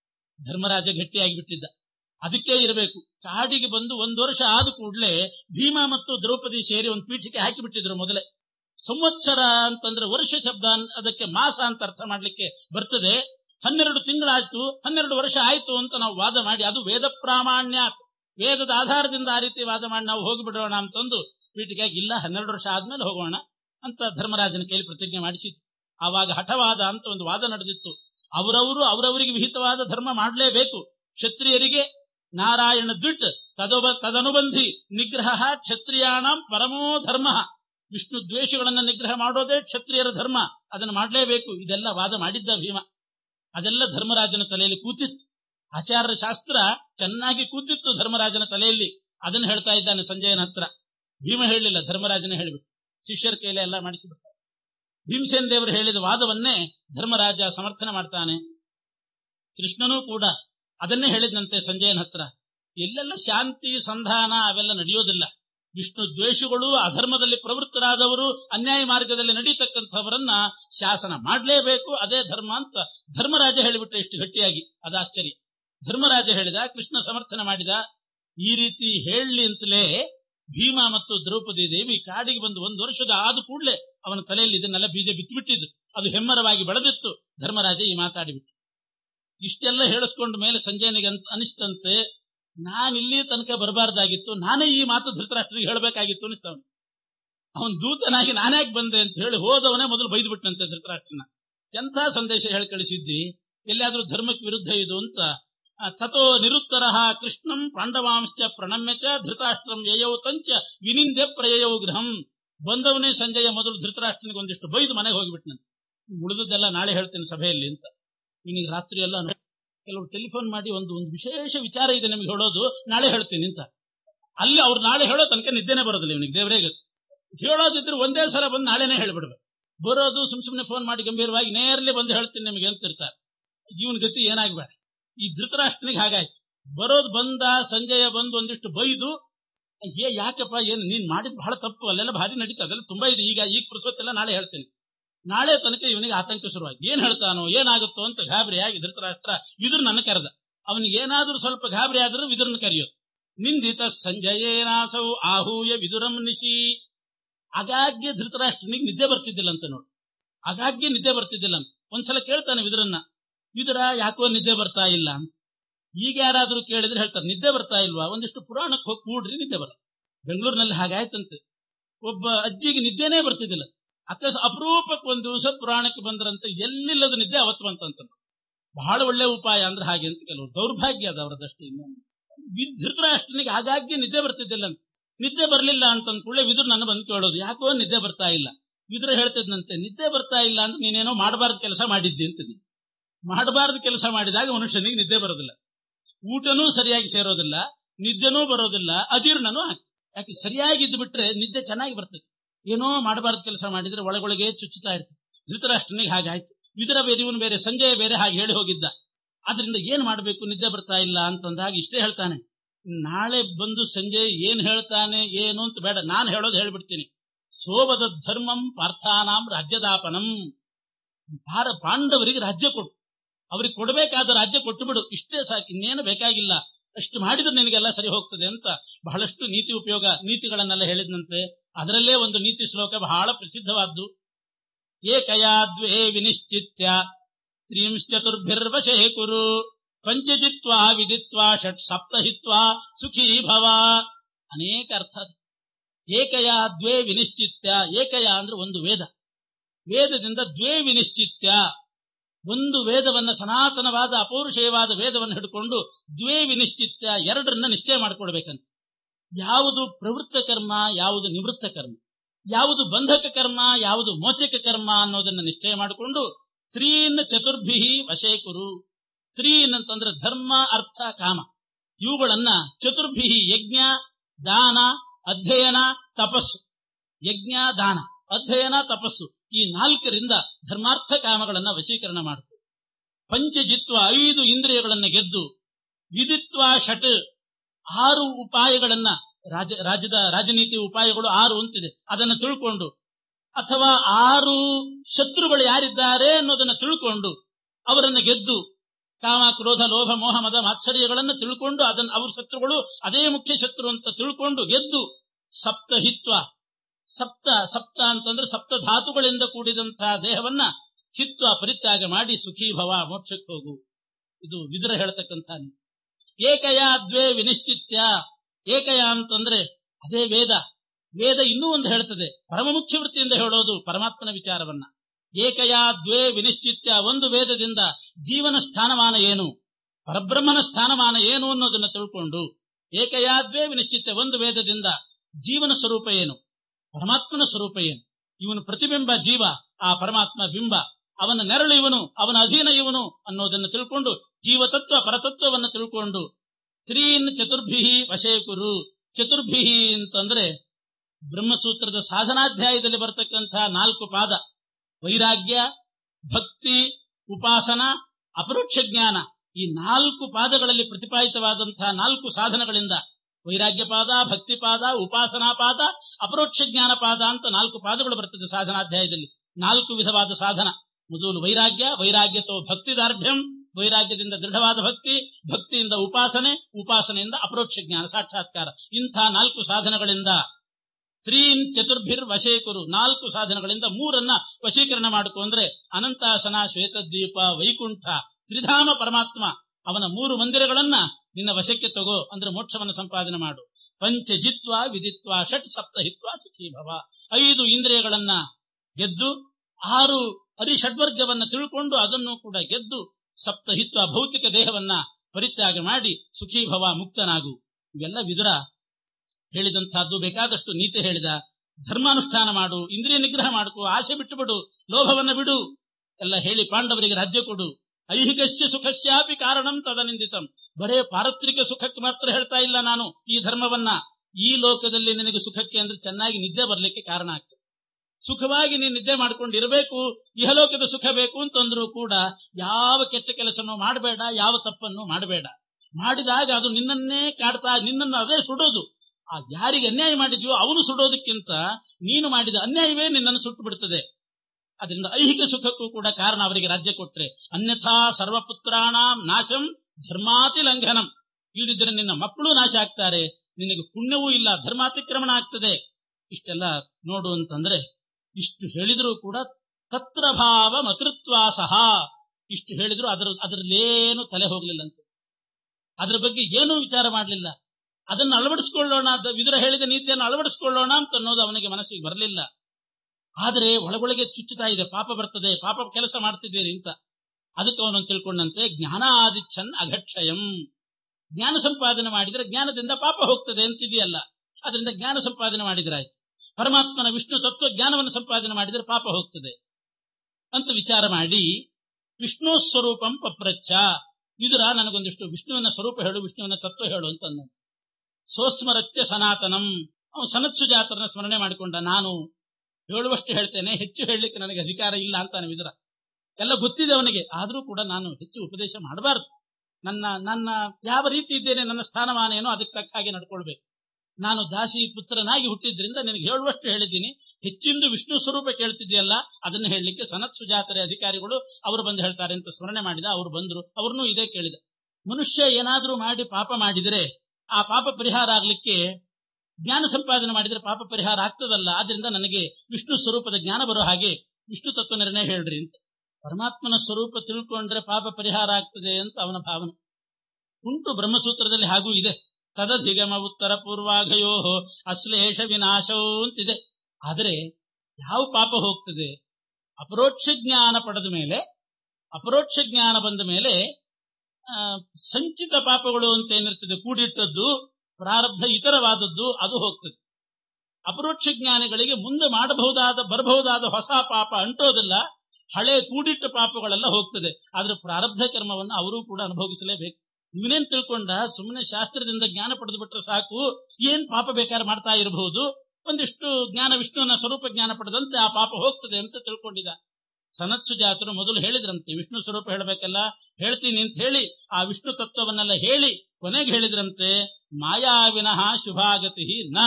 ಧರ್ಮರಾಜ ಗಟ್ಟಿಯಾಗಿ ಬಿಟ್ಟಿದ್ದ ಅದಕ್ಕೆ ಇರಬೇಕು ಕಾಡಿಗೆ ಬಂದು ಒಂದು ವರ್ಷ ಆದ ಕೂಡಲೇ ಭೀಮ ಮತ್ತು ದ್ರೌಪದಿ ಸೇರಿ ಒಂದು ಪೀಠಿಕೆ ಹಾಕಿ ಬಿಟ್ಟಿದ್ರು ಮೊದಲೇ ಸಂವತ್ಸರ ಅಂತಂದ್ರೆ ವರ್ಷ ಶಬ್ದ ಅನ್- ಅದಕ್ಕೆ ಮಾಸ ಅಂತ ಅರ್ಥ ಮಾಡ್ಲಿಕ್ಕೆ ಬರ್ತದೆ ಹನ್ನೆರಡು ತಿಂಗಳಾಯ್ತು ಹನ್ನೆರಡು ವರ್ಷ ಆಯ್ತು ಅಂತ ನಾವು ವಾದ ಮಾಡಿ ಅದು ವೇದ ಪ್ರಾಮಾಣ್ಯ ವೇದದ ಆಧಾರದಿಂದ ಆ ರೀತಿ ವಾದ ಮಾಡಿ ನಾವು ಹೋಗಿಬಿಡೋಣ ಅಂತಂದು ಪೀಠಿಗೆ ಇಲ್ಲ ಹನ್ನೆರಡು ವರ್ಷ ಆದ್ಮೇಲೆ ಹೋಗೋಣ ಅಂತ ಧರ್ಮರಾಜನ ಕೈಲಿ ಪ್ರತಿಜ್ಞೆ ಮಾಡಿಸಿದ್ರು ಆವಾಗ ಹಠವಾದ ಅಂತ ಒಂದು ವಾದ ನಡೆದಿತ್ತು ಅವರವರು ಅವರವರಿಗೆ ವಿಹಿತವಾದ ಧರ್ಮ ಮಾಡಲೇಬೇಕು ಕ್ಷತ್ರಿಯರಿಗೆ ನಾರಾಯಣ ದ್ವಿಟ್ ತದೊಬ ತದನುಬಂಧಿ ನಿಗ್ರಹ ಕ್ಷತ್ರಿಯಾಣಂ ಪರಮೋ ಧರ್ಮ ವಿಷ್ಣು ದ್ವೇಷಗಳನ್ನ ನಿಗ್ರಹ ಮಾಡೋದೇ ಕ್ಷತ್ರಿಯರ ಧರ್ಮ ಅದನ್ನು ಮಾಡಲೇಬೇಕು ಇದೆಲ್ಲ ವಾದ ಮಾಡಿದ್ದ ಭೀಮ ಅದೆಲ್ಲ ಧರ್ಮರಾಜನ ತಲೆಯಲ್ಲಿ ಕೂತಿತ್ತು ಆಚಾರ್ಯ ಶಾಸ್ತ್ರ ಚೆನ್ನಾಗಿ ಕೂತಿತ್ತು ಧರ್ಮರಾಜನ ತಲೆಯಲ್ಲಿ ಅದನ್ನು ಹೇಳ್ತಾ ಇದ್ದಾನೆ ಸಂಜಯನ ಹತ್ರ ಭೀಮ ಹೇಳಿಲ್ಲ ಧರ್ಮರಾಜನೇ ಹೇಳಿಬಿಟ್ಟು ಶಿಷ್ಯರ ಕೈಲಿ ಎಲ್ಲ ಮಾಡಿಸಿಬಿಟ್ಟ ಭೀಮಸೇನ್ ದೇವರು ಹೇಳಿದ ವಾದವನ್ನೇ ಧರ್ಮರಾಜ ಸಮರ್ಥನೆ ಮಾಡ್ತಾನೆ ಕೃಷ್ಣನೂ ಕೂಡ ಅದನ್ನೇ ಹೇಳಿದಂತೆ ಸಂಜಯನ ಹತ್ರ ಎಲ್ಲೆಲ್ಲ ಶಾಂತಿ ಸಂಧಾನ ಅವೆಲ್ಲ ನಡೆಯೋದಿಲ್ಲ ವಿಷ್ಣು ದ್ವೇಷಗಳು ಅಧರ್ಮದಲ್ಲಿ ಪ್ರವೃತ್ತರಾದವರು ಅನ್ಯಾಯ ಮಾರ್ಗದಲ್ಲಿ ನಡೀತಕ್ಕಂಥವರನ್ನ ಶಾಸನ ಮಾಡಲೇಬೇಕು ಅದೇ ಧರ್ಮ ಅಂತ ಧರ್ಮರಾಜ ಹೇಳಿಬಿಟ್ಟ ಇಷ್ಟು ಗಟ್ಟಿಯಾಗಿ ಅದಾಶ್ಚರ್ಯ ಧರ್ಮರಾಜ ಹೇಳಿದ ಕೃಷ್ಣ ಸಮರ್ಥನೆ ಮಾಡಿದ ಈ ರೀತಿ ಹೇಳಲಿ ಅಂತಲೇ ಭೀಮ ಮತ್ತು ದ್ರೌಪದಿ ದೇವಿ ಕಾಡಿಗೆ ಬಂದು ಒಂದು ವರ್ಷದ ಆದ ಕೂಡಲೇ ಅವನ ತಲೆಯಲ್ಲಿ ಇದನ್ನೆಲ್ಲ ಬೀಜ ಬಿತ್ತುಬಿಟ್ಟಿದ್ದು ಅದು ಹೆಮ್ಮರವಾಗಿ ಬೆಳೆದಿತ್ತು ಧರ್ಮರಾಜ ಈ ಮಾತಾಡಿಬಿಟ್ಟು ಇಷ್ಟೆಲ್ಲ ಹೇಳಿಸ್ಕೊಂಡ ಮೇಲೆ ಸಂಜಯನಿಗೆ ಅಂತ ಅನಿಸ್ತಂತೆ ನಾನಿಲ್ಲಿ ತನಕ ಬರಬಾರ್ದಾಗಿತ್ತು ನಾನೇ ಈ ಮಾತು ಧೃತರಾಷ್ಟ್ರಿಗೆ ಹೇಳಬೇಕಾಗಿತ್ತು ಅನಿಸ್ತವನು ಅವನ್ ದೂತನಾಗಿ ನಾನ್ಯಾಕೆ ಬಂದೆ ಅಂತ ಹೇಳಿ ಹೋದವನೇ ಮೊದಲು ಬೈದು ಬಿಟ್ಟಂತೆ ಧೃತರಾಷ್ಟ್ರನ ಎಂಥ ಸಂದೇಶ ಹೇಳಿ ಕಳಿಸಿದ್ದಿ ಎಲ್ಲಿಯಾದ್ರೂ ಧರ್ಮಕ್ಕೆ ವಿರುದ್ಧ ಇದು ಅಂತ ಆ, ತಥೋ ನಿರುತ್ತರ ಕೃಷ್ಣಂ ಪಾಂಡವಾಂಶ್ಚ ಪ್ರಣಮ್ಯ ಚ ಧೃತರಾಷ್ಟ್ರಂ ಯಯೌ ತಂಚ ವಿನಿಂದೆ ಪ್ರಯಯೌ ಗೃಹಂ ಬಂದವನೇ ಸಂಜಯ ಮೊದಲು ಧೃತರಾಷ್ಟ್ರನಿಗೆ ಒಂದಿಷ್ಟು ಬೈದು ಮನೆಗೆ ಹೋಗಿಬಿಟ್ನಂತೆ ಉಳಿದದ್ದೆಲ್ಲ ನಾಳೆ ಹೇಳ್ತೇನೆ ಸಭೆಯಲ್ಲಿ ಅಂತ ಇವನಿಗೆ ರಾತ್ರಿ ಎಲ್ಲ ಕೆಲವರು ಟೆಲಿಫೋನ್ ಮಾಡಿ ಒಂದು ಒಂದು ವಿಶೇಷ ವಿಚಾರ ಇದೆ ನಿಮ್ಗೆ ಹೇಳೋದು ನಾಳೆ ಹೇಳ್ತೀನಿ ಅಂತ ಅಲ್ಲಿ ಅವ್ರು ನಾಳೆ ಹೇಳೋ ತನಕ ನಿದ್ದೆನೆ ಬರೋದಿಲ್ಲ ಇವನಿಗೆ ದೇವರೇ ಗೊತ್ತು ಹೇಳೋದಿದ್ರೆ ಒಂದೇ ಸಲ ಬಂದು ನಾಳೆನೆ ಹೇಳ್ಬಿಡ್ಬೇಕು ಬರೋದು ಸುಮ್ ಸುಮ್ನೆ ಫೋನ್ ಮಾಡಿ ಗಂಭೀರವಾಗಿ ನೇರ್ಲಿ ಬಂದು ಹೇಳ್ತೀನಿ ನಿಮಗೆ ಅಂತಿರ್ತಾರೆ ಇವನ್ ಗತಿ ಏನಾಗ್ಬೇಡ ಈ ಧೃತರಾಷ್ಟ್ರನಿಗೆ ಹಾಗಾಯ್ತು ಬರೋದು ಬಂದ ಸಂಜಯ ಬಂದು ಒಂದಿಷ್ಟು ಬೈದು ಏ ಯಾಕಪ್ಪ ಏನು ನೀನ್ ಮಾಡಿದ್ ಬಹಳ ತಪ್ಪು ಅಲ್ಲೆಲ್ಲ ಭಾರಿ ನಡೀತಾ ಅದೆಲ್ಲ ತುಂಬಾ ಇದೆ ಈಗ ಈಗ ಪುರುಸೊತ್ತೆಲ್ಲ ನಾಳೆ ಹೇಳ್ತೀನಿ ನಾಳೆ ತನಕ ಇವನಿಗೆ ಆತಂಕ ಶುರುವಾಗಿ ಏನ್ ಹೇಳ್ತಾನೋ ಏನಾಗುತ್ತೋ ಅಂತ ಗಾಬರಿಯಾಗಿ ಧೃತರಾಷ್ಟ್ರ ವಿದುರ್ ನನ್ನ ಕರೆದ ಅವನಿಗೆ ಏನಾದ್ರೂ ಸ್ವಲ್ಪ ಗಾಬರಿ ಆದ್ರೂ ವಿದುರನ್ನ ಕರೆಯೋದು ನಿಂದಿತ ಸಂಜಯೇನಾಸೌ ಆಹೂಯ ವಿದುರಂ ನಿಶಿ ಆಗಾಗ್ಗೆ ಧೃತರಾಷ್ಟ್ರನಿಗೆ ನಿದ್ದೆ ಬರ್ತಿದ್ದಿಲ್ಲ ಅಂತ ನೋಡಿ ಆಗಾಗ್ಗೆ ನಿದ್ದೆ ಬರ್ತಿದ್ದಿಲ್ಲ ಅಂತ ಒಂದ್ಸಲ ಕೇಳ್ತಾನೆ ವಿದುರನ್ನ ವಿದುರ ಯಾಕೋ ನಿದ್ದೆ ಬರ್ತಾ ಇಲ್ಲ ಅಂತ ಈಗ ಯಾರಾದ್ರೂ ಕೇಳಿದ್ರೆ ಹೇಳ್ತಾರೆ ನಿದ್ದೆ ಬರ್ತಾ ಇಲ್ವಾ ಒಂದಿಷ್ಟು ಪುರಾಣಕ್ಕೆ ಹೋಗಿ ಕೂಡ್ರಿ ನಿದ್ದೆ ಬರುತ್ತೆ ಬೆಂಗಳೂರಿನಲ್ಲಿ ಹಾಗಾಯ್ತಂತೆ ಒಬ್ಬ ಅಜ್ಜಿಗೆ ನಿದ್ದೆನೇ ಬರ್ತಿದ್ದಿಲ್ಲ ಅಕಸ್ ಅಪರೂಪಕ್ಕೆ ಒಂದು ದಿವಸ ಪುರಾಣಕ್ಕೆ ಬಂದ್ರಂತೆ ಎಲ್ಲಿಲ್ಲದ ನಿದ್ದೆ ಅವತ್ತು ಬಂತಂತ ಬಹಳ ಒಳ್ಳೆ ಉಪಾಯ ಅಂದ್ರೆ ಹಾಗೆ ಅಂತ ಕೆಲವರು ದೌರ್ಭಾಗ್ಯ ಅದ ಅವರದಷ್ಟು ಇನ್ನೊಂದು ಧೃತರಾಷ್ಟ್ರನಿಗೆ ಆಗಾಗ್ಗೆ ನಿದ್ದೆ ಬರ್ತಿದ್ದಿಲ್ಲ ಅಂತ ನಿದ್ದೆ ಬರ್ಲಿಲ್ಲ ಅಂತ ಕೂಡಲೇ ವಿದುರ್ ನನ್ನ ಬಂದು ಕೇಳೋದು ಯಾಕೋ ನಿದ್ದೆ ಬರ್ತಾ ಇಲ್ಲ ವಿದುರ ಹೇಳ್ತಿದ್ನಂತೆ ನಿದ್ದೆ ಬರ್ತಾ ಇಲ್ಲ ಅಂದ್ರೆ ನೀನೇನೋ ಮಾಡಬಾರ್ದು ಕೆಲಸ ಮಾಡಿದ್ದಿ ಅಂತ ಮಾಡಬಾರ್ದು ಕೆಲಸ ಮಾಡಿದಾಗ ಮನುಷ್ಯನಿಗೆ ನಿದ್ದೆ ಬರೋದಿಲ್ಲ ಊಟನೂ ಸರಿಯಾಗಿ ಸೇರೋದಿಲ್ಲ ನಿದ್ದೆನೂ ಬರೋದಿಲ್ಲ ಅಜೀರ್ಣನೂ ಆಗ್ತದೆ ಯಾಕೆ ಸರಿಯಾಗಿದ್ದು ಬಿಟ್ರೆ ನಿದ್ದೆ ಚೆನ್ನಾಗಿ ಬರ್ತದೆ ಏನೋ ಮಾಡಬಾರ್ದು ಕೆಲಸ ಮಾಡಿದ್ರೆ ಒಳಗೊಳಗೆ ಚುಚ್ಚುತ್ತಾ ಇರ್ತದೆ ಧೃತರಾಷ್ಟ್ರನಿಗೆ ಹಾಗಾಯ್ತು ಇದರ ಬೇರೆ ಇವನು ಬೇರೆ ಸಂಜಯ ಬೇರೆ ಹಾಗೆ ಹೇಳಿ ಹೋಗಿದ್ದ ಆದ್ರಿಂದ ಏನ್ ಮಾಡಬೇಕು ನಿದ್ದೆ ಬರ್ತಾ ಇಲ್ಲ ಅಂತಂದಾಗ ಇಷ್ಟೇ ಹೇಳ್ತಾನೆ ನಾಳೆ ಬಂದು ಸಂಜೆ ಏನ್ ಹೇಳ್ತಾನೆ ಏನು ಅಂತ ಬೇಡ ನಾನು ಹೇಳೋದು ಹೇಳ್ಬಿಡ್ತೀನಿ ಸೋಬದ ಧರ್ಮಂ ಪಾರ್ಥಾನಾಂ ರಾಜ್ಯದಾಪನಂ ಭಾರ ಪಾಂಡವರಿಗೆ ರಾಜ್ಯ ಕೊಡು ಅವ್ರಿಗೆ ಕೊಡಬೇಕಾದ ರಾಜ್ಯ ಕೊಟ್ಟು ಬಿಡು ಇಷ್ಟೇ ಸಾಕು ಇನ್ನೇನು ಬೇಕಾಗಿಲ್ಲ ಅಷ್ಟು ಮಾಡಿದ್ರೆ ನಿನಗೆಲ್ಲ ಸರಿ ಹೋಗ್ತದೆ ಅಂತ ಬಹಳಷ್ಟು ನೀತಿ ಉಪಯೋಗ ನೀತಿಗಳನ್ನೆಲ್ಲ ಹೇಳಿದಂತೆ ಅದರಲ್ಲೇ ಒಂದು ನೀತಿ ಶ್ಲೋಕ ಬಹಳ ಪ್ರಸಿದ್ಧವಾದ್ದು ಏಕಯಾ ದ್ವೇ ವಿನಿಶ್ಚಿತ್ಯ ತ್ರೀಂಶ್ಚತುರ್ಭಿರ್ವಶೇ ಕುರು ಪಂಚಜಿತ್ವಾ ವಿದಿತ್ವಾ ಷಟ್ ಸಪ್ತಹಿತ್ವಾ ಸುಖೀ ಭವ ಅನೇಕ ಅರ್ಥ ಏಕಯ ದ್ವೇ ವಿನಿಶ್ಚಿತ್ಯ ಏಕಯ ಅಂದ್ರೆ ಒಂದು ವೇದ ವೇದದಿಂದ ದ್ವೇ ವಿನಿಶ್ಚಿತ್ಯ ಒಂದು ವೇದವನ್ನ ಸನಾತನವಾದ ಅಪೌರುಷೇಯವಾದ ವೇದವನ್ನು ಹಿಡ್ಕೊಂಡು ದ್ವೇ ವಿನಿಶ್ಚಿತ್ಯ ಎರಡರನ್ನ ನಿಶ್ಚಯ ಮಾಡಿಕೊಡ್ಬೇಕಂತ ಯಾವುದು ಪ್ರವೃತ್ತ ಕರ್ಮ ಯಾವುದು ನಿವೃತ್ತ ಕರ್ಮ ಯಾವುದು ಬಂಧಕ ಕರ್ಮ ಯಾವುದು ಮೋಚಕ ಕರ್ಮ ಅನ್ನೋದನ್ನ ನಿಶ್ಚಯ ಮಾಡಿಕೊಂಡು ತ್ರೀನ್ ಚತುರ್ಭಿ ವಶೇ ಕುರು ತ್ರೀನ್ ಅಂತಂದ್ರೆ ಧರ್ಮ ಅರ್ಥ ಕಾಮ ಇವುಗಳನ್ನ ಚತುರ್ಭಿ ಯಜ್ಞ ದಾನ ಅಧ್ಯಯನ ತಪಸ್ಸು ಯಜ್ಞ ದಾನ ಅಧ್ಯಯನ ತಪಸ್ಸು ಈ ನಾಲ್ಕರಿಂದ ಧರ್ಮಾರ್ಥ ಕಾಮಗಳನ್ನ ವಶೀಕರಣ ಮಾಡುತ್ತೆ ಪಂಚಜಿತ್ವ ಐದು ಇಂದ್ರಿಯಗಳನ್ನ ಗೆದ್ದು ವಿದಿತ್ವ ಷಟ್ ಆರು ಉಪಾಯಗಳನ್ನ ರಾಜ ರಾಜ್ಯದ ರಾಜನೀತಿ ಉಪಾಯಗಳು ಆರು ಅಂತಿದೆ ಅದನ್ನು ತಿಳ್ಕೊಂಡು ಅಥವಾ ಆರು ಶತ್ರುಗಳು ಯಾರಿದ್ದಾರೆ ಅನ್ನೋದನ್ನ ತಿಳ್ಕೊಂಡು ಅವರನ್ನ ಗೆದ್ದು ಕಾಮ ಕ್ರೋಧ ಲೋಭ ಮೋಹ ಮದ ಮಾತ್ಸರ್ಯಗಳನ್ನ ತಿಳ್ಕೊಂಡು ಅದನ್ನ ಅವ್ರ ಶತ್ರುಗಳು ಅದೇ ಮುಖ್ಯ ಶತ್ರು ಅಂತ ತಿಳ್ಕೊಂಡು ಗೆದ್ದು ಸಪ್ತಹಿತ್ವ ಸಪ್ತ ಸಪ್ತ ಅಂತಂದ್ರೆ ಸಪ್ತ ಧಾತುಗಳಿಂದ ಕೂಡಿದಂತಹ ದೇಹವನ್ನ ಹಿತ್ವ ಪರಿತ್ಯಾಗ ಮಾಡಿ ಸುಖೀ ಭವ ಮೋಕ್ಷಕ್ಕೆ ಹೋಗು ಇದು ವಿದುರ ಹೇಳ್ತಕ್ಕಂಥ ಏಕಯ ದ್ವೇ ವಿನಿಶ್ಚಿತ್ಯ ಏಕಯ ಅಂತಂದ್ರೆ ಅದೇ ವೇದ ವೇದ ಇನ್ನೂ ಒಂದು ಹೇಳ್ತದೆ ಪರಮ ಮುಖ್ಯ ವೃತ್ತಿಯಿಂದ ಹೇಳೋದು ಪರಮಾತ್ಮನ ವಿಚಾರವನ್ನ ಏಕಯ ದ್ವೇ ವಿನಿಶ್ಚಿತ್ಯ ಒಂದು ವೇದದಿಂದ ಜೀವನ ಸ್ಥಾನಮಾನ ಏನು ಪರಬ್ರಹ್ಮನ ಸ್ಥಾನಮಾನ ಏನು ಅನ್ನೋದನ್ನ ತಿಳ್ಕೊಂಡು ಏಕಯ ದ್ವೇ ವಿನಿಶ್ಚಿತ್ಯ ಒಂದು ವೇದದಿಂದ ಜೀವನ ಸ್ವರೂಪ ಏನು ಪರಮಾತ್ಮನ ಸ್ವರೂಪ ಏನು ಇವನು ಪ್ರತಿಬಿಂಬ ಜೀವ ಆ ಪರಮಾತ್ಮ ಬಿಂಬ ಅವನ ನೆರಳು ಇವನು ಅವನ ಅಧೀನ ಇವನು ಅನ್ನೋದನ್ನು ತಿಳ್ಕೊಂಡು ಜೀವತತ್ವ ಪರತತ್ವವನ್ನು ತಿಳ್ಕೊಂಡು ತ್ರೀನ್ ಚತುರ್ಭಿ ವಶೇ ಕುರು ಚತುರ್ಭಿ ಅಂತಂದ್ರೆ ಬ್ರಹ್ಮಸೂತ್ರದ ಸಾಧನಾಧ್ಯಾಯದಲ್ಲಿ ಬರ್ತಕ್ಕಂತಹ ನಾಲ್ಕು ಪಾದ ವೈರಾಗ್ಯ ಭಕ್ತಿ ಉಪಾಸನ ಅಪರೋಕ್ಷ ಜ್ಞಾನ ಈ ನಾಲ್ಕು ಪಾದಗಳಲ್ಲಿ ಪ್ರತಿಪಾದಿತವಾದಂತಹ ನಾಲ್ಕು ಸಾಧನಗಳಿಂದ ವೈರಾಗ್ಯ ಪಾದ ಭಕ್ತಿ ಪಾದ ಉಪಾಸನಾ ಪಾದ ಅಪರೋಕ್ಷ ಜ್ಞಾನ ಪಾದ ಅಂತ ನಾಲ್ಕು ಪಾದಗಳು ಬರ್ತದೆ ಸಾಧನಾಧ್ಯಾಯದಲ್ಲಿ ನಾಲ್ಕು ವಿಧವಾದ ಸಾಧನ ಮೊದಲು ವೈರಾಗ್ಯ ವೈರಾಗ್ಯತೋ ಭಕ್ತಿದಾರ್ಢ್ಯಂ ವೈರಾಗ್ಯದಿಂದ ದೃಢವಾದ ಭಕ್ತಿ ಭಕ್ತಿಯಿಂದ ಉಪಾಸನೆ ಉಪಾಸನೆಯಿಂದ ಅಪರೋಕ್ಷ ಜ್ಞಾನ ಸಾಕ್ಷಾತ್ಕಾರ ಇಂಥ ನಾಲ್ಕು ಸಾಧನಗಳಿಂದ ತ್ರೀನ್ ಚತುರ್ಭಿರ್ ವಶೇಕುರು ನಾಲ್ಕು ಸಾಧನಗಳಿಂದ ಮೂರನ್ನ ವಶೀಕರಣ ಮಾಡಿಕೊ ಅಂದ್ರೆ ಅನಂತಾಸನ ಶ್ವೇತದ್ವೀಪ ವೈಕುಂಠ ತ್ರಿಧಾಮ ಪರಮಾತ್ಮ ಅವನ ಮೂರು ಮಂದಿರಗಳನ್ನ ನಿನ್ನ ವಶಕ್ಕೆ ತಗೋ ಅಂದ್ರೆ ಮೋಕ್ಷವನ್ನು ಸಂಪಾದನೆ ಮಾಡು ಪಂಚಜಿತ್ವ ವಿದಿತ್ವ ಷಟ್ ಸಪ್ತಹಿತ್ವ ಸುಖೀ ಭವ ಐದು ಇಂದ್ರಿಯಗಳನ್ನ ಗೆದ್ದು ಆರು ಹರಿಷಡ್ವರ್ಗವನ್ನ ತಿಳ್ಕೊಂಡು ಅದನ್ನು ಕೂಡ ಗೆದ್ದು ಸಪ್ತಹಿತ್ವ ಭೌತಿಕ ದೇಹವನ್ನ ಪರಿತ್ಯಾಗ ಮಾಡಿ ಸುಖೀ ಭವ ಮುಕ್ತನಾಗು ಇವೆಲ್ಲ ವಿದುರ ಹೇಳಿದಂತಹದ್ದು ಬೇಕಾದಷ್ಟು ನೀತಿ ಹೇಳಿದ ಧರ್ಮಾನುಷ್ಠಾನ ಮಾಡು ಇಂದ್ರಿಯ ನಿಗ್ರಹ ಮಾಡ್ಕೋ ಆಸೆ ಬಿಟ್ಟು ಬಿಡು ಲೋಭವನ್ನ ಬಿಡು ಎಲ್ಲ ಹೇಳಿ ಪಾಂಡವರಿಗೆ ರಾಜ್ಯ ಕೊಡು ಐಹಿಕಸ್ಯ ಸುಖಸ್ಯಾಪಿ ಕಾರಣಂ ತದನಿಂದಿತಂ ಬರೇ ಪಾರತ್ರಿಕ ಸುಖಕ್ಕೆ ಮಾತ್ರ ಹೇಳ್ತಾ ಇಲ್ಲ ನಾನು ಈ ಧರ್ಮವನ್ನ ಈ ಲೋಕದಲ್ಲಿ ನಿನಗೆ ಸುಖಕ್ಕೆ ಅಂದ್ರೆ ಚೆನ್ನಾಗಿ ನಿದ್ದೆ ಬರ್ಲಿಕ್ಕೆ ಕಾರಣ ಆಗ್ತದೆ ಸುಖವಾಗಿ ನೀನು ನಿದ್ದೆ ಮಾಡ್ಕೊಂಡಿರಬೇಕು ಇಹಲೋಕದ ಸುಖ ಬೇಕು ಅಂತಂದ್ರೂ ಕೂಡ ಯಾವ ಕೆಟ್ಟ ಕೆಲಸನೂ ಮಾಡಬೇಡ ಯಾವ ತಪ್ಪನ್ನು ಮಾಡಬೇಡ ಮಾಡಿದಾಗ ಅದು ನಿನ್ನನ್ನೇ ಕಾಡ್ತಾ ನಿನ್ನನ್ನು ಅದೇ ಸುಡೋದು ಆ ಯಾರಿಗೆ ಅನ್ಯಾಯ ಮಾಡಿದ್ಯೋ ಅವನು ಸುಡೋದಕ್ಕಿಂತ ನೀನು ಮಾಡಿದ ಅನ್ಯಾಯವೇ ನಿನ್ನನ್ನು ಸುಟ್ಟು ಬಿಡುತ್ತದೆ ಅದರಿಂದ ಐಹಿಕ ಸುಖಕ್ಕೂ ಕೂಡ ಕಾರಣ ಅವರಿಗೆ ರಾಜ್ಯ ಕೊಟ್ರೆ ಅನ್ಯಥಾ ಸರ್ವಪುತ್ರಾಣಾಂ ನಾಶಂ ಧರ್ಮಾತಿ ಲಂಘನಂ ಇಲ್ಲದಿದ್ದರೆ ನಿನ್ನ ಮಕ್ಕಳು ನಾಶ ಆಗ್ತಾರೆ ನಿನಗೆ ಪುಣ್ಯವೂ ಇಲ್ಲ ಧರ್ಮಾತಿಕ್ರಮಣ ಆಗ್ತದೆ ಇಷ್ಟೆಲ್ಲ ನೋಡು ಅಂತಂದ್ರೆ ಇಷ್ಟು ಹೇಳಿದರೂ ಕೂಡ ತತ್ರ ಭಾವ ಮತೃತ್ವಾಸಹ ಇಷ್ಟು ಹೇಳಿದ್ರು ಅದರ ಅದರಲ್ಲೇನು ತಲೆ ಹೋಗ್ಲಿಲ್ಲ ಅಂತ ಅದ್ರ ಬಗ್ಗೆ ಏನೂ ವಿಚಾರ ಮಾಡಲಿಲ್ಲ ಅದನ್ನು ಅಳವಡಿಸಿಕೊಳ್ಳೋಣ ವಿದುರ ಹೇಳಿದ ನೀತಿಯನ್ನು ಅಳವಡಿಸಿಕೊಳ್ಳೋಣ ಅಂತ ಅನ್ನೋದು ಅವನಿಗೆ ಮನಸ್ಸಿಗೆ ಬರಲಿಲ್ಲ ಆದರೆ ಒಳಗೊಳಗೆ ಚುಚ್ಚುತ್ತಾ ಇದೆ ಪಾಪ ಬರ್ತದೆ ಪಾಪ ಕೆಲಸ ಮಾಡ್ತಿದ್ದೀರಿ ಅಂತ ಅದಕ್ಕೆ ಅವನು ತಿಳ್ಕೊಂಡಂತೆ ಜ್ಞಾನ ಆದಿಚ್ಛನ್ ಅಘಕ್ಷಯಂ ಜ್ಞಾನ ಸಂಪಾದನೆ ಮಾಡಿದ್ರೆ ಜ್ಞಾನದಿಂದ ಪಾಪ ಹೋಗ್ತದೆ ಅಂತಿದೆಯಲ್ಲ ಅದರಿಂದ ಜ್ಞಾನ ಸಂಪಾದನೆ ಮಾಡಿದ್ರಾಯ್ತು ಪರಮಾತ್ಮನ ವಿಷ್ಣು ತತ್ವ ಜ್ಞಾನವನ್ನು ಸಂಪಾದನೆ ಮಾಡಿದರೆ ಪಾಪ ಹೋಗ್ತದೆ ಅಂತ ವಿಚಾರ ಮಾಡಿ ವಿಷ್ಣು ಸ್ವರೂಪಂ ಪಪ್ರಚ್ಛ ವಿದುರ ನನಗೊಂದಿಷ್ಟು ವಿಷ್ಣುವಿನ ಸ್ವರೂಪ ಹೇಳು ವಿಷ್ಣುವಿನ ತತ್ವ ಹೇಳು ಅಂತ ಅಂದ ಸೋಸ್ಮರತ್ಯ ಸನಾತನಂ ಅವನು ಸನತ್ ಸುಜಾತರನ್ನ ಸ್ಮರಣೆ ಮಾಡಿಕೊಂಡ ನಾನು ಹೇಳುವಷ್ಟು ಹೇಳ್ತೇನೆ ಹೆಚ್ಚು ಹೇಳಲಿಕ್ಕೆ ನನಗೆ ಅಧಿಕಾರ ಇಲ್ಲ ಅಂತಾನೆ ವಿದುರ ಎಲ್ಲ ಗೊತ್ತಿದೆ ಅವನಿಗೆ ಆದರೂ ಕೂಡ ನಾನು ಹೆಚ್ಚು ಉಪದೇಶ ಮಾಡಬಾರದು ನನ್ನ ನನ್ನ ಯಾವ ರೀತಿ ಇದ್ದೇನೆ ನನ್ನ ಸ್ಥಾನಮಾನ ಏನೋ ಅದಕ್ಕೆ ತಕ್ಕ ಹಾಗೆ ನಡ್ಕೊಳ್ಬೇಕು ನಾನು ದಾಸಿ ಪುತ್ರನಾಗಿ ಹುಟ್ಟಿದ್ರಿಂದ ನಿನಗೆ ಹೇಳುವಷ್ಟು ಹೇಳಿದ್ದೀನಿ ಹೆಚ್ಚಿಂದು ವಿಷ್ಣು ಸ್ವರೂಪ ಕೇಳ್ತಿದ್ಯಲ್ಲ ಅದನ್ನು ಹೇಳಲಿಕ್ಕೆ ಸನತ್ ಸುಜಾತರ ಅಧಿಕಾರಿಗಳು ಅವರು ಬಂದು ಹೇಳ್ತಾರೆ ಅಂತ ಸ್ಮರಣೆ ಮಾಡಿದ ಅವರು ಬಂದ್ರು ಅವ್ರನ್ನೂ ಇದೇ ಕೇಳಿದ ಮನುಷ್ಯ ಏನಾದರೂ ಮಾಡಿ ಪಾಪ ಮಾಡಿದರೆ ಆ ಪಾಪ ಪರಿಹಾರ ಆಗ್ಲಿಕ್ಕೆ ಜ್ಞಾನ ಸಂಪಾದನೆ ಮಾಡಿದ್ರೆ ಪಾಪ ಪರಿಹಾರ ಆಗ್ತದಲ್ಲ ಆದ್ರಿಂದ ನನಗೆ ವಿಷ್ಣು ಸ್ವರೂಪದ ಜ್ಞಾನ ಬರೋ ಹಾಗೆ ವಿಷ್ಣು ತತ್ವ ನಿರ್ಣಯ ಹೇಳ್ರಿ ಅಂತ ಪರಮಾತ್ಮನ ಸ್ವರೂಪ ತಿಳ್ಕೊಂಡ್ರೆ ಪಾಪ ಪರಿಹಾರ ಆಗ್ತದೆ ಅಂತ ಅವನ ಭಾವನೆ ಉಂಟು ಬ್ರಹ್ಮಸೂತ್ರದಲ್ಲಿ ಹಾಗೂ ಇದೆ ತದಧಿಗಮ ಉತ್ತರ ಪೂರ್ವಾಘಯೋ ಅಶ್ಲೇಷ ವಿನಾಶೋ ಅಂತಿದೆ ಆದರೆ ಯಾವ ಪಾಪ ಹೋಗ್ತದೆ ಅಪರೋಕ್ಷ ಜ್ಞಾನ ಪಡೆದ ಮೇಲೆ ಅಪರೋಕ್ಷ ಜ್ಞಾನ ಬಂದ ಮೇಲೆ ಸಂಚಿತ ಪಾಪಗಳು ಅಂತ ಏನಿರ್ತದೆ ಕೂಡಿಟ್ಟದ್ದು ಪ್ರಾರಬ್ಧ ಇತರವಾದದ್ದು ಅದು ಹೋಗ್ತದೆ ಅಪರೋಕ್ಷ ಜ್ಞಾನಿಗಳಿಗೆ ಮುಂದೆ ಮಾಡಬಹುದಾದ ಬರಬಹುದಾದ ಹೊಸ ಪಾಪ ಅಂಟೋದಿಲ್ಲ ಹಳೆ ಕೂಡಿಟ್ಟ ಪಾಪಗಳೆಲ್ಲ ಹೋಗ್ತದೆ ಆದ್ರೆ ಪ್ರಾರಬ್ಧ ಕರ್ಮವನ್ನು ಅವರು ಕೂಡ ಅನುಭವಿಸಲೇಬೇಕು ಇವನೇನ್ ತಿಳ್ಕೊಂಡ ಸುಮ್ಮನೆ ಶಾಸ್ತ್ರದಿಂದ ಜ್ಞಾನ ಪಡೆದು ಬಿಟ್ರೆ ಸಾಕು ಏನ್ ಪಾಪ ಬೇಕಾದ್ರೆ ಮಾಡ್ತಾ ಇರಬಹುದು ಒಂದಿಷ್ಟು ಜ್ಞಾನ ವಿಷ್ಣುವಿನ ಸ್ವರೂಪ ಜ್ಞಾನ ಪಡೆದಂತೆ ಆ ಪಾಪ ಹೋಗ್ತದೆ ಅಂತ ತಿಳ್ಕೊಂಡಿದ್ದ ಸನತ್ ಸುಜಾತರು ಮೊದಲು ಹೇಳಿದ್ರಂತೆ ವಿಷ್ಣು ಸ್ವರೂಪ ಹೇಳಬೇಕಲ್ಲ ಹೇಳ್ತೀನಿ ಅಂತ ಹೇಳಿ ಆ ವಿಷ್ಣು ತತ್ವವನ್ನೆಲ್ಲ ಹೇಳಿ ಕೊನೆಗೆ ಹೇಳಿದ್ರಂತೆ ಮಾಯಾವಿನಃ ಶುಭಾಗತಿ ನ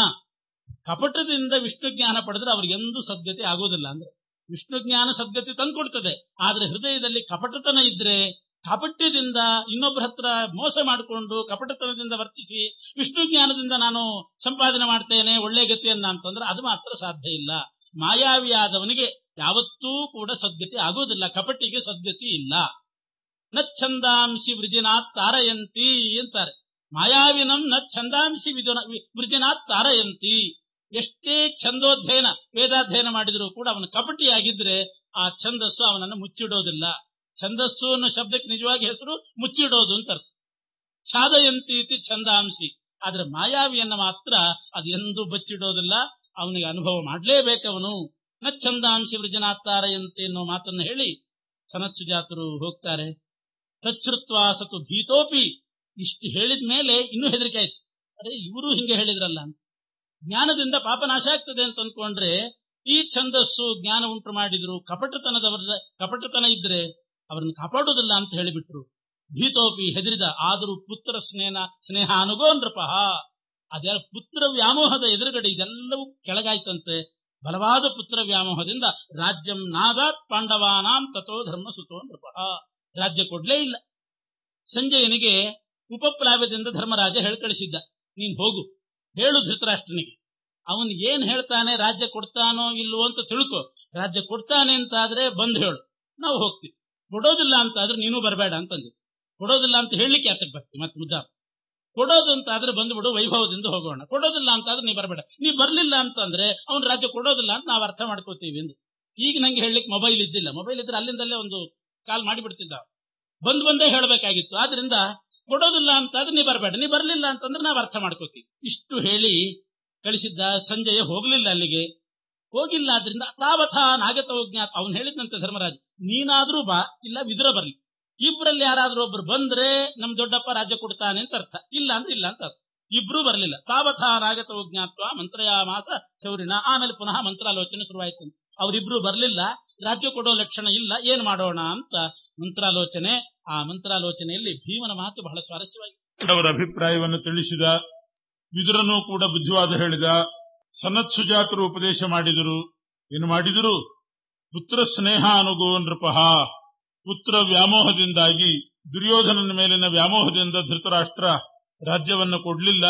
ಕಪಟದಿಂದ ವಿಷ್ಣು ಜ್ಞಾನ ಪಡೆದ್ರೆ ಅವ್ರಿಗೆಂದೂ ಸದ್ಗತಿ ಆಗೋದಿಲ್ಲ ಅಂದ್ರೆ ವಿಷ್ಣು ಜ್ಞಾನ ಸದ್ಗತಿ ತಂದ್ಕೊಡ್ತದೆ ಆದ್ರೆ ಹೃದಯದಲ್ಲಿ ಕಪಟತನ ಇದ್ರೆ ಕಾಪಟ್ಯದಿಂದ ಇನ್ನೊಬ್ಬರ ಹತ್ರ ಮೋಸ ಮಾಡಿಕೊಂಡು ಕಪಟತನದಿಂದ ವರ್ತಿಸಿ ವಿಷ್ಣು ಜ್ಞಾನದಿಂದ ನಾನು ಸಂಪಾದನೆ ಮಾಡ್ತೇನೆ ಒಳ್ಳೆ ಗತಿಯನ್ನ ಅಂತಂದ್ರೆ ಅದು ಮಾತ್ರ ಸಾಧ್ಯ ಇಲ್ಲ ಮಾಯಾವಿಯಾದವನಿಗೆ ಯಾವತ್ತೂ ಕೂಡ ಸದ್ಗತಿ ಆಗೋದಿಲ್ಲ ಕಪಟಿಗೆ ಸದ್ಗತಿ ಇಲ್ಲ ನ ಛಂದಾಂಸಿ ವೃಜಿನಾಥ್ ತಾರಯಂತಿ ಅಂತಾರೆ ಮಾಯಾವಿನಂ ನ ಛಂದಾಂಸಿ ವೃಜಿನಾಥ್ ತಾರಯಂತಿ ಎಷ್ಟೇ ಛಂದೋಧ್ಯಯನ ವೇದಾಧ್ಯಯನ ಮಾಡಿದರೂ ಕೂಡ ಅವನ ಕಪಟಿಯಾಗಿದ್ರೆ ಆ ಛಂದಸ್ಸು ಅವನನ್ನು ಮುಚ್ಚಿಡೋದಿಲ್ಲ ಛಂದಸ್ಸು ಅನ್ನೋ ಶಬ್ದಕ್ಕೆ ನಿಜವಾಗಿ ಹೆಸರು ಮುಚ್ಚಿಡೋದು ಅಂತ ಅರ್ಥ ಛಾದಯಂತಿ ಇತಿ ಛಂದಾಂಸಿ ಆದ್ರೆ ಮಾಯಾವಿಯನ್ನ ಮಾತ್ರ ಅದು ಎಂದೂ ಬಚ್ಚಿಡೋದಿಲ್ಲ ಅವನಿಗೆ ಅನುಭವ ಮಾಡಲೇಬೇಕವನು ನ ಛಂದಾಂಸಿ ವೃಜನಾತ್ತಾರಯಂತೆ ಅನ್ನೋ ಮಾತನ್ನ ಹೇಳಿ ಸನತ್ ಸುಜಾತರು ಹೋಗ್ತಾರೆ ತಚ್ಛೃತ್ವ ಸತು ಭೀತೋಪಿ ಇಷ್ಟು ಹೇಳಿದ ಮೇಲೆ ಇನ್ನೂ ಹೆದರಿಕೆ ಆಯ್ತು ಅರೆ ಇವರು ಹಿಂಗೆ ಹೇಳಿದ್ರಲ್ಲ ಅಂತ ಜ್ಞಾನದಿಂದ ಪಾಪ ನಾಶ ಆಗ್ತದೆ ಅಂತ ಅನ್ಕೊಂಡ್ರೆ ಈ ಛಂದಸ್ಸು ಜ್ಞಾನ ಉಂಟು ಮಾಡಿದ್ರು ಕಪಟತನದವರ ಕಪಟತನ ಇದ್ರೆ ಅವರನ್ನು ಕಾಪಾಡೋದಿಲ್ಲ ಅಂತ ಹೇಳಿಬಿಟ್ರು ಭೀತೋಪಿ ಹೆದರಿದ ಆದರೂ ಪುತ್ರ ಸ್ನೇಹ ಸ್ನೇಹ ಅನುಗೋ ನೃಪಃ ಅದೆಲ್ಲ ಪುತ್ರ ವ್ಯಾಮೋಹದ ಎದುರುಗಡೆ ಇದೆಲ್ಲವೂ ಕೆಳಗಾಯ್ತಂತೆ ಬಲವಾದ ಪುತ್ರ ವ್ಯಾಮೋಹದಿಂದ ರಾಜ್ಯಂ ನಾದಾತ್ ಪಾಂಡವಾನಾಂ ತಥೋ ಧರ್ಮ ಸುತೋ ನೃಪಃ ರಾಜ್ಯ ಕೊಡ್ಲೇ ಇಲ್ಲ ಸಂಜಯನಿಗೆ ಉಪಪ್ಲಾವ್ಯದಿಂದ ಧರ್ಮರಾಜ ಹೇಳ್ಕಳಿಸಿದ್ದ ನೀನ್ ಹೋಗು ಹೇಳು ಧೃತರಾಷ್ಟ್ರನಿಗೆ ಅವನ್ ಏನ್ ಹೇಳ್ತಾನೆ ರಾಜ್ಯ ಕೊಡ್ತಾನೋ ಇಲ್ವೋ ಅಂತ ತಿಳ್ಕೊ ರಾಜ್ಯ ಕೊಡ್ತಾನೆ ಅಂತಾದ್ರೆ ಬಂದ್ ಹೇಳು ನಾವು ಹೋಗ್ತೀವಿ ಕೊಡೋದಿಲ್ಲ ಅಂತ ಆದ್ರೆ ನೀನು ಬರಬೇಡ ಅಂತಂದಿ ಕೊಡೋದಿಲ್ಲ ಅಂತ ಹೇಳಲಿಕ್ಕೆ ಯಾತಕ್ಕೆ ಬರ್ತೀವಿ ಮತ್ತೆ ಮುದ್ದ ಕೊಡೋದು ಅಂತ ಆದ್ರೆ ಬಂದ್ಬಿಡು ವೈಭವದಿಂದ ಹೋಗೋಣ ಕೊಡೋದಿಲ್ಲ ಅಂತ ಆದ್ರೆ ನೀ ಬರಬೇಡ ನೀ ಬರ್ಲಿಲ್ಲ ಅಂತಂದ್ರೆ ಅವ್ನ ರಾಜ್ಯ ಕೊಡೋದಿಲ್ಲ ಅಂತ ನಾವು ಅರ್ಥ ಮಾಡ್ಕೋತೀವಿ ಎಂದು ಈಗ ನಂಗೆ ಹೇಳಲಿಕ್ಕೆ ಮೊಬೈಲ್ ಇದ್ದಿಲ್ಲ ಮೊಬೈಲ್ ಇದ್ರೆ ಅಲ್ಲಿಂದಲೇ ಒಂದು ಕಾಲ್ ಮಾಡಿಬಿಡ್ತಿದ್ದ ಬಂದ್ ಬಂದೇ ಹೇಳಬೇಕಾಗಿತ್ತು ಆದ್ರಿಂದ ಕೊಡೋದಿಲ್ಲ ಅಂತಾದ್ರೆ ನೀ ಬರಬೇಡ ನೀ ಬರ್ಲಿಲ್ಲ ಅಂತಂದ್ರೆ ನಾವು ಅರ್ಥ ಮಾಡ್ಕೋತೀವಿ ಇಷ್ಟು ಹೇಳಿ ಕಳಿಸಿದ್ದ ಸಂಜಯ ಹೋಗ್ಲಿಲ್ಲ ಅಲ್ಲಿಗೆ ಹೋಗಿಲ್ಲ ಆದ್ರಿಂದ ತಾವಥ ನಾಗತ ಜ್ಞಾತ ಅವನು ಹೇಳಿದಂತೆ ಧರ್ಮರಾಜ್ ನೀನಾದ್ರೂ ಬಾ ಇಲ್ಲ ವಿದುರ ಬರ್ಲಿ ಇಬ್ಬರಲ್ಲಿ ಯಾರಾದ್ರೂ ಒಬ್ರು ಬಂದ್ರೆ ನಮ್ ದೊಡ್ಡಪ್ಪ ರಾಜ್ಯ ಕೊಡ್ತಾನೆ ಅಂತ ಅರ್ಥ ಇಲ್ಲ ಅಂದ್ರೆ ಇಲ್ಲ ಅಂತ ಅರ್ಥ ಇಬ್ರು ಬರಲಿಲ್ಲ ತಾವಥ ರಾಗತ ಜ್ಞಾತ್ವ ಮಂತ್ರಯಾಮಾಸ ಶೌರಿಣ ಆಮೇಲೆ ಪುನಃ ಮಂತ್ರಾಲೋಚನೆ ಶುರುವಾಯ್ತು ಅವರಿಬ್ರು ಬರ್ಲಿಲ್ಲ ರಾಜ್ಯ ಕೊಡೋ ಲಕ್ಷಣ ಇಲ್ಲ ಏನ್ ಮಾಡೋಣ ಅಂತ ಮಂತ್ರಾಲೋಚನೆ ಆ ಮಂತ್ರಾಲೋಚನೆಯಲ್ಲಿ ಭೀಮನ ಮಾತು ಬಹಳ ಸ್ವಾರಸ್ಯವಾಗಿ ಅವರ ಅಭಿಪ್ರಾಯವನ್ನು ತಿಳಿಸಿದ ವಿದುರನು ಕೂಡ ಬುದ್ಧಿವಾದ ಹೇಳಿದ ಸನತ್ ಸುಜಾತರು ಉಪದೇಶ ಮಾಡಿದರು ಏನು ಮಾಡಿದರು ಪುತ್ರ ಸ್ನೇಹ ಅನುಗೋ ನೃಪಃ ಪುತ್ರ ವ್ಯಾಮೋಹದಿಂದಾಗಿ ದುರ್ಯೋಧನನ ಮೇಲಿನ ವ್ಯಾಮೋಹದಿಂದ ಧೃತರಾಷ್ಟ್ರ ರಾಜ್ಯವನ್ನು ಕೊಡ್ಲಿಲ್ಲ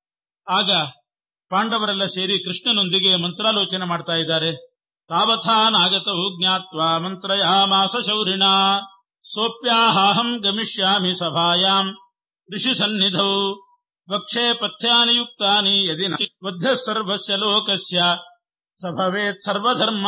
ಆಗ ಪಾಂಡವರೆಲ್ಲ ಸೇರಿ ಕೃಷ್ಣನೊಂದಿಗೆ ಮಂತ್ರಾಲೋಚನೆ ಮಾಡ್ತಾ ಇದ್ದಾರೆ ತಾವಥಾ ನಾಗತವು ಜ್ಞಾತ್ವ ಮಂತ್ರಯಾಮಾಸ ಶೌರಿಣ ಸೋಪ್ಯಾಹಾಹಂ ಗಮಿಷ್ಯಾಮಿ ಸಭಾಯಾಂ ಋಷಿ ಸನ್ನಿಧೌ ವಕ್ಷೇ ಪಥ್ಯಾನಿ ಯುಕ್ತಾನಿ ಯದಿ ಬದ್ಧ ಸರ್ವಸ್ಯ ಲೋಕಸ್ಯ ಸಭವೇತ್ ಸರ್ವಧರ್ಮ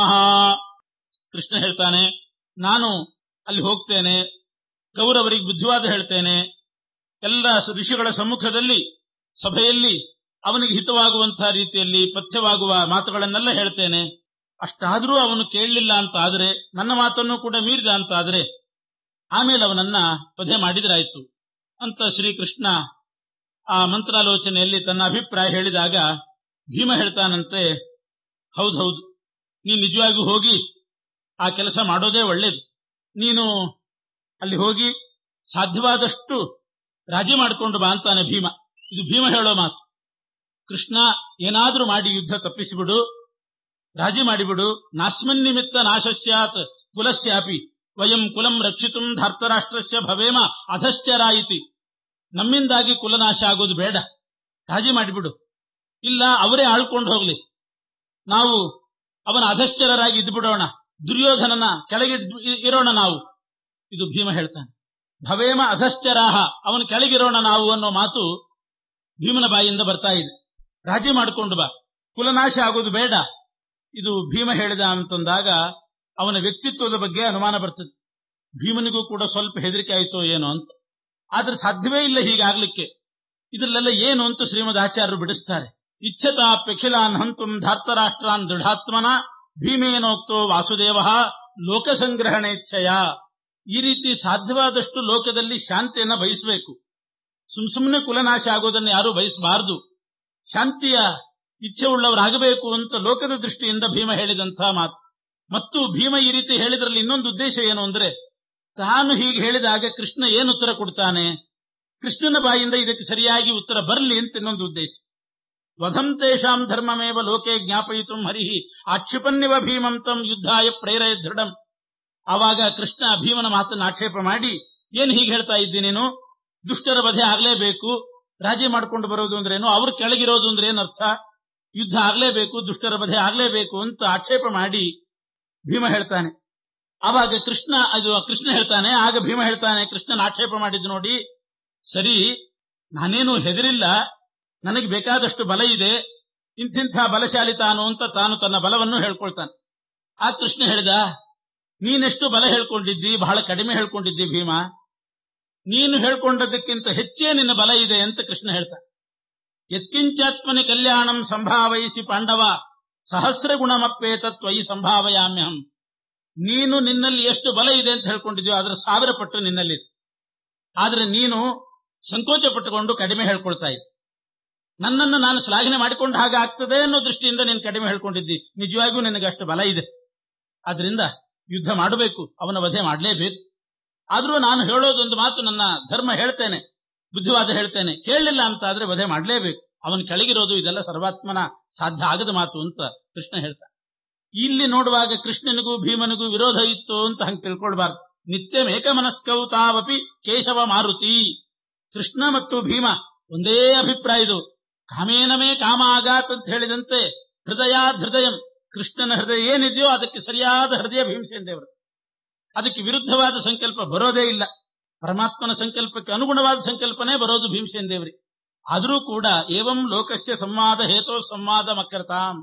ಕೃಷ್ಣ ಹೇಳ್ತಾನೆ ನಾನು ಅಲ್ಲಿ ಹೋಗ್ತೇನೆ ಕೌರವರಿಗೆ ಬುದ್ಧಿವಾದ ಹೇಳ್ತೇನೆ ಎಲ್ಲ ಋಷಿಗಳ ಸಮ್ಮುಖದಲ್ಲಿ ಸಭೆಯಲ್ಲಿ ಅವನಿಗೆ ಹಿತವಾಗುವಂತಹ ರೀತಿಯಲ್ಲಿ ಪಥ್ಯವಾಗುವ ಮಾತುಗಳನ್ನೆಲ್ಲ ಹೇಳ್ತೇನೆ ಅಷ್ಟಾದರೂ ಅವನು ಕೇಳಲಿಲ್ಲ ಅಂತ ಆದ್ರೆ ನನ್ನ ಮಾತನ್ನು ಕೂಡ ಮೀರಿದ ಅಂತ ಆದ್ರೆ ಆಮೇಲೆ ಅವನನ್ನ ವಧೆ ಮಾಡಿದ್ರಾಯ್ತು ಅಂತ ಶ್ರೀಕೃಷ್ಣ ಆ ಮಂತ್ರಾಲೋಚನೆಯಲ್ಲಿ ತನ್ನ ಅಭಿಪ್ರಾಯ ಹೇಳಿದಾಗ ಭೀಮ ಹೇಳ್ತಾನಂತೆ ಹೌದೌದು ನೀನ್ ನಿಜವಾಗಿಯೂ ಹೋಗಿ ಆ ಕೆಲಸ ಮಾಡೋದೇ ಒಳ್ಳೇದು ನೀನು ಅಲ್ಲಿ ಹೋಗಿ ಸಾಧ್ಯವಾದಷ್ಟು ರಾಜಿ ಮಾಡಿಕೊಂಡು ಬಾ ಅಂತಾನೆ ಭೀಮ ಇದು ಭೀಮ ಹೇಳೋ ಮಾತು ಕೃಷ್ಣ ಏನಾದ್ರೂ ಮಾಡಿ ಯುದ್ಧ ತಪ್ಪಿಸಿಬಿಡು ರಾಜಿ ಮಾಡಿಬಿಡು ನಾಸ್ಮನ್ ನಿಮಿತ್ತ ನಾಶಸ್ಯಾತ್ ಕುಲಸ್ಯಾಪಿ ವಯಂ ಕುಲಂ ರಕ್ಷಿತುಂ ಧಾರ್ತರಾಷ್ಟ್ರಸ್ಯ ಭವೇಮ ಅಧಶ್ಚರಾಯಿತಿ ನಮ್ಮಿಂದಾಗಿ ಕುಲನಾಶ ಆಗೋದು ಬೇಡ ರಾಜಿ ಮಾಡಿಬಿಡು ಇಲ್ಲ ಅವರೇ ಆಳ್ಕೊಂಡು ಹೋಗ್ಲಿ ನಾವು ಅವನ ಅಧಶ್ಚರರಾಗಿ ಇದ್ಬಿಡೋಣ ದುರ್ಯೋಧನನ ಕೆಳಗೆ ಇರೋಣ ನಾವು ಇದು ಭೀಮ ಹೇಳ್ತಾನೆ ಭವೇಮ ಅಧಶ್ಚರಾಹ ಅವನ ಕೆಳಗಿರೋಣ ನಾವು ಅನ್ನೋ ಮಾತು ಭೀಮನ ಬಾಯಿಯಿಂದ ಬರ್ತಾ ಇದೆ ರಾಜಿ ಮಾಡಿಕೊಂಡು ಬಾ ಕುಲನಾಶ ಆಗೋದು ಬೇಡ ಇದು ಭೀಮ ಹೇಳಿದ ಅಂತಂದಾಗ ಅವನ ವ್ಯಕ್ತಿತ್ವದ ಬಗ್ಗೆ ಅನುಮಾನ ಬರ್ತದೆ ಭೀಮನಿಗೂ ಕೂಡ ಸ್ವಲ್ಪ ಹೆದರಿಕೆ ಆಯ್ತೋ ಏನೋ ಅಂತ ಆದ್ರೆ ಸಾಧ್ಯವೇ ಇಲ್ಲ ಹೀಗಾಗ್ಲಿಕ್ಕೆ ಇದ್ರಲ್ಲೆಲ್ಲ ಏನು ಅಂತ ಶ್ರೀಮದ್ ಆಚಾರ್ಯರು ಬಿಡಿಸ್ತಾರೆ ಇಚ್ಛತಾಪ್ಯಖಿಲಾನ್ ಹಂತುಂ ಧಾರ್ತರಾಷ್ಟ್ರಾನ್ ದೃಢಾತ್ಮನ ಭೀಮೇನೋಕ್ತೋ ವಾಸುದೇವ ಲೋಕಸಂಗ್ರಹಣೇಚ್ಛಯ ಈ ರೀತಿ ಸಾಧ್ಯವಾದಷ್ಟು ಲೋಕದಲ್ಲಿ ಶಾಂತಿಯನ್ನ ಬಯಸಬೇಕು ಸುಮ್ ಸುಮ್ಮನೆ ಕುಲನಾಶ ಆಗೋದನ್ನು ಯಾರು ಬಯಸಬಾರದು ಶಾಂತಿಯ ಇಚ್ಛೆ ಉಳ್ಳವರಾಗಬೇಕು ಅಂತ ಲೋಕದ ದೃಷ್ಟಿಯಿಂದ ಭೀಮ ಹೇಳಿದಂತಹ ಮಾತು ಮತ್ತು ಭೀಮ ಈ ರೀತಿ ಹೇಳಿದ್ರಲ್ಲಿ ಇನ್ನೊಂದು ಉದ್ದೇಶ ಏನು ಅಂದ್ರೆ ತಾನು ಹೀಗೆ ಹೇಳಿದಾಗ ಕೃಷ್ಣ ಏನು ಉತ್ತರ ಕೊಡ್ತಾನೆ ಕೃಷ್ಣನ ಬಾಯಿಂದ ಇದಕ್ಕೆ ಸರಿಯಾಗಿ ಉತ್ತರ ಬರಲಿ ಅಂತ ಇನ್ನೊಂದು ಉದ್ದೇಶ ವಧಂ ತೇಷಾಂ ಧರ್ಮಮೇವ ಲೋಕೆ ಜ್ಞಾಪಯಿತು ಹರಿಹಿ ಆಕ್ಷಿಪನ್ನಿವ ಭೀಮಂತಂ ಯುದ್ಧಾಯ ಪ್ರೇರಯ ದೃಢಂ ಆವಾಗ ಕೃಷ್ಣ ಭೀಮನ ಮಾತನ್ನು ಆಕ್ಷೇಪ ಮಾಡಿ ಏನ್ ಹೀಗೆ ಹೇಳ್ತಾ ಇದ್ದಿ ನೀನು ದುಷ್ಟರ ವಧೆ ಆಗ್ಲೇಬೇಕು ರಾಜಿ ಮಾಡ್ಕೊಂಡು ಬರೋದು ಅಂದ್ರೇನು ಅವ್ರು ಕೆಳಗಿರೋದು ಅಂದ್ರೆ ಏನರ್ಥ ಯುದ್ಧ ಆಗ್ಲೇಬೇಕು ದುಷ್ಟರ ವಧೆ ಆಗ್ಲೇಬೇಕು ಅಂತ ಆಕ್ಷೇಪ ಮಾಡಿ ಭೀಮ ಹೇಳ್ತಾನೆ ಆವಾಗ ಕೃಷ್ಣ ಅದು ಕೃಷ್ಣ ಹೇಳ್ತಾನೆ ಆಗ ಭೀಮ ಹೇಳ್ತಾನೆ ಕೃಷ್ಣನ ಆಕ್ಷೇಪ ಮಾಡಿದ್ದು ನೋಡಿ ಸರಿ ನಾನೇನು ಹೆದರಿಲ್ಲ ನನಗೆ ಬೇಕಾದಷ್ಟು ಬಲ ಇದೆ ಇಂತಿಂಥ ಬಲಶಾಲಿ ತಾನು ಅಂತ ತಾನು ತನ್ನ ಬಲವನ್ನು ಹೇಳ್ಕೊಳ್ತಾನೆ ಆ ಕೃಷ್ಣ ಹೇಳಿದ ನೀನೆಷ್ಟು ಬಲ ಹೇಳ್ಕೊಂಡಿದ್ದಿ ಬಹಳ ಕಡಿಮೆ ಹೇಳ್ಕೊಂಡಿದ್ದಿ ಭೀಮ ನೀನು ಹೇಳ್ಕೊಂಡದಕ್ಕಿಂತ ಹೆಚ್ಚೇ ನಿನ್ನ ಬಲ ಇದೆ ಅಂತ ಕೃಷ್ಣ ಹೇಳ್ತಾನೆ ಯತ್ಕಿಂಚಾತ್ಮನಿ ಕಲ್ಯಾಣಂ ಸಂಭಾವಯಿಸಿ ಪಾಂಡವ ಸಹಸ್ರ ಗುಣಮಪ್ಪೇತ ತ್ವಯಿ ಸಂಭಾವಯಾಮ್ಯಹಂ ನೀನು ನಿನ್ನಲ್ಲಿ ಎಷ್ಟು ಬಲ ಇದೆ ಅಂತ ಹೇಳ್ಕೊಂಡಿದ್ಯೋ ಅದರ ಸಾವಿರ ಪಟ್ಟು ನಿನ್ನಲ್ಲಿ ಆದ್ರೆ ನೀನು ಸಂಕೋಚ ಪಟ್ಟುಕೊಂಡು ಕಡಿಮೆ ಹೇಳ್ಕೊಳ್ತಾ ಇದ್ದೆ ನನ್ನನ್ನು ನಾನು ಶ್ಲಾಘನೆ ಮಾಡಿಕೊಂಡು ಹಾಗೆ ಆಗ್ತದೆ ಅನ್ನೋ ದೃಷ್ಟಿಯಿಂದ ನೀನು ಕಡಿಮೆ ಹೇಳ್ಕೊಂಡಿದ್ದಿ ನಿಜವಾಗಿಯೂ ನಿನಗೆ ಅಷ್ಟು ಬಲ ಇದೆ ಆದ್ರಿಂದ ಯುದ್ಧ ಮಾಡಬೇಕು ಅವನ ವಧೆ ಮಾಡಲೇಬೇಕು ಆದ್ರೂ ನಾನು ಹೇಳೋದೊಂದು ಮಾತು ನನ್ನ ಧರ್ಮ ಹೇಳ್ತೇನೆ ಬುದ್ಧಿವಾದ ಹೇಳ್ತೇನೆ ಕೇಳಲಿಲ್ಲ ಅಂತ ಆದ್ರೆ ವಧೆ ಮಾಡಲೇಬೇಕು ಅವನ ಕೆಳಗಿರೋದು ಇದೆಲ್ಲ ಸರ್ವಾತ್ಮನ ಸಾಧ್ಯ ಆಗದ ಮಾತು ಅಂತ ಕೃಷ್ಣ ಹೇಳ್ತಾನೆ ಇಲ್ಲಿ ನೋಡುವಾಗ ಕೃಷ್ಣನಿಗೂ ಭೀಮನಿಗೂ ವಿರೋಧ ಇತ್ತು ಅಂತ ಹಂಗೆ ತಿಳ್ಕೊಳ್ಬಾರ್ದು ನಿತ್ಯಮೇಕ ಮನಸ್ಕೌ ತಾವಪಿ ಕೇಶವ ಮಾರುತಿ ಕೃಷ್ಣ ಮತ್ತು ಭೀಮ ಒಂದೇ ಅಭಿಪ್ರಾಯದು ಕಾಮೇನಮೇ ಕಾಮ ಆಗಾತ್ ಅಂತ ಹೇಳಿದಂತೆ ಹೃದಯ ಹೃದಯಂ ಕೃಷ್ಣನ ಹೃದಯ ಏನಿದೆಯೋ ಅದಕ್ಕೆ ಸರಿಯಾದ ಹೃದಯ ಭೀಮಸೇನ ದೇವರು ಅದಕ್ಕೆ ವಿರುದ್ಧವಾದ ಸಂಕಲ್ಪ ಬರೋದೇ ಇಲ್ಲ ಪರಮಾತ್ಮನ ಸಂಕಲ್ಪಕ್ಕೆ ಅನುಗುಣವಾದ ಸಂಕಲ್ಪನೆ ಬರೋದು ಭೀಮಸೇನ ದೇವರಿಗೆ ಆದರೂ ಕೂಡ ಏವಂ ಲೋಕಸ್ಯ ಸಂವಾದ ಹೇತೋ ಸಂವಾದ ಮಕ್ಕರ್ತಾಂ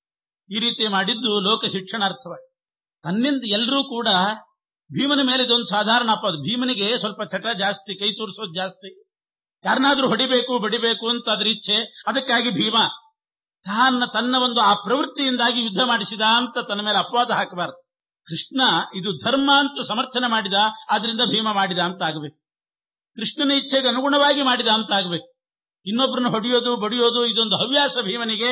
ಈ ರೀತಿ ಮಾಡಿದ್ದು ಲೋಕ ಶಿಕ್ಷಣಾರ್ಥವಾಗಿ ತನ್ನಿಂದ ಎಲ್ಲರೂ ಕೂಡ ಭೀಮನ ಮೇಲೆ ಇದೊಂದು ಸಾಧಾರಣ ಅಪವಾದ ಭೀಮನಿಗೆ ಸ್ವಲ್ಪ ಚಟ ಜಾಸ್ತಿ ಕೈ ತೋರಿಸೋದು ಜಾಸ್ತಿ ಯಾರನ್ನಾದ್ರೂ ಹೊಡಿಬೇಕು ಬಡಿಬೇಕು ಅಂತ ಅದ್ರ ಇಚ್ಛೆ ಅದಕ್ಕಾಗಿ ಭೀಮ ತನ್ನ ತನ್ನ ಒಂದು ಆ ಪ್ರವೃತ್ತಿಯಿಂದಾಗಿ ಯುದ್ಧ ಮಾಡಿಸಿದ ಅಂತ ತನ್ನ ಮೇಲೆ ಅಪವಾದ ಹಾಕಬಾರದು ಕೃಷ್ಣ ಇದು ಧರ್ಮ ಅಂತ ಸಮರ್ಥನೆ ಮಾಡಿದ ಆದ್ರಿಂದ ಭೀಮ ಮಾಡಿದ ಅಂತ ಆಗಬೇಕು ಕೃಷ್ಣನ ಇಚ್ಛೆಗೆ ಅನುಗುಣವಾಗಿ ಮಾಡಿದ ಅಂತ ಆಗಬೇಕು ಇನ್ನೊಬ್ಬರನ್ನ ಹೊಡೆಯೋದು ಬಡಿಯೋದು ಇದೊಂದು ಹವ್ಯಾಸ ಭೀಮನಿಗೆ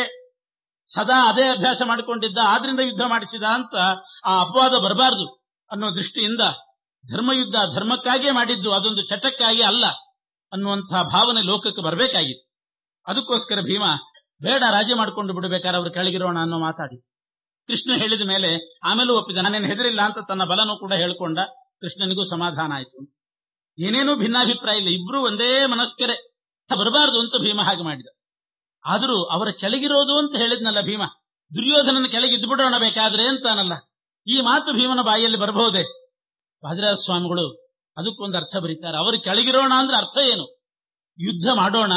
ಸದಾ ಅದೇ ಅಭ್ಯಾಸ ಮಾಡಿಕೊಂಡಿದ್ದ ಆದ್ರಿಂದ ಯುದ್ಧ ಮಾಡಿಸಿದ ಅಂತ ಆ ಅಪವಾದ ಬರಬಾರದು ಅನ್ನೋ ದೃಷ್ಟಿಯಿಂದ ಧರ್ಮಯುದ್ಧ ಧರ್ಮಕ್ಕಾಗಿಯೇ ಮಾಡಿದ್ದು ಅದೊಂದು ಚಟಕ್ಕಾಗಿ ಅಲ್ಲ ಅನ್ನುವಂತಹ ಭಾವನೆ ಲೋಕಕ್ಕೆ ಬರಬೇಕಾಗಿತ್ತು ಅದಕ್ಕೋಸ್ಕರ ಭೀಮ ಬೇಡ ರಾಜಿ ಮಾಡಿಕೊಂಡು ಬಿಡಬೇಕಾದ್ರೆ ಅವ್ರು ಕೆಳಗಿರೋಣ ಅನ್ನೋ ಮಾತಾಡಿ ಕೃಷ್ಣ ಹೇಳಿದ ಮೇಲೆ ಆಮೇಲೂ ಒಪ್ಪಿದ ನಾನೇನು ಹೆದರಿಲ್ಲ ಅಂತ ತನ್ನ ಬಲನೂ ಕೂಡ ಹೇಳ್ಕೊಂಡ ಕೃಷ್ಣನಿಗೂ ಸಮಾಧಾನ ಆಯ್ತು ಏನೇನೂ ಭಿನ್ನಾಭಿಪ್ರಾಯ ಇಲ್ಲ ಇಬ್ರು ಒಂದೇ ಮನಸ್ಕರೆ ಬರಬಾರದು ಅಂತ ಭೀಮ ಹಾಗೆ ಮಾಡಿದ ಆದರೂ ಅವರ ಕೆಳಗಿರೋದು ಅಂತ ಹೇಳಿದ್ನಲ್ಲ ಭೀಮ ದುರ್ಯೋಧನನ ಕೆಳಗೆ ಇದ್ದು ಬಿಡೋಣ ಬೇಕಾದ್ರೆ ಅಂತಾನಲ್ಲ ಈ ಮಾತು ಭೀಮನ ಬಾಯಿಯಲ್ಲಿ ಬರಬಹುದೇ ವಾದಿರಾಜ ಸ್ವಾಮಿಗಳು ಅದಕ್ಕೊಂದು ಅರ್ಥ ಬರೀತಾರೆ ಅವರು ಕೆಳಗಿರೋಣ ಅಂದ್ರೆ ಅರ್ಥ ಏನು ಯುದ್ಧ ಮಾಡೋಣ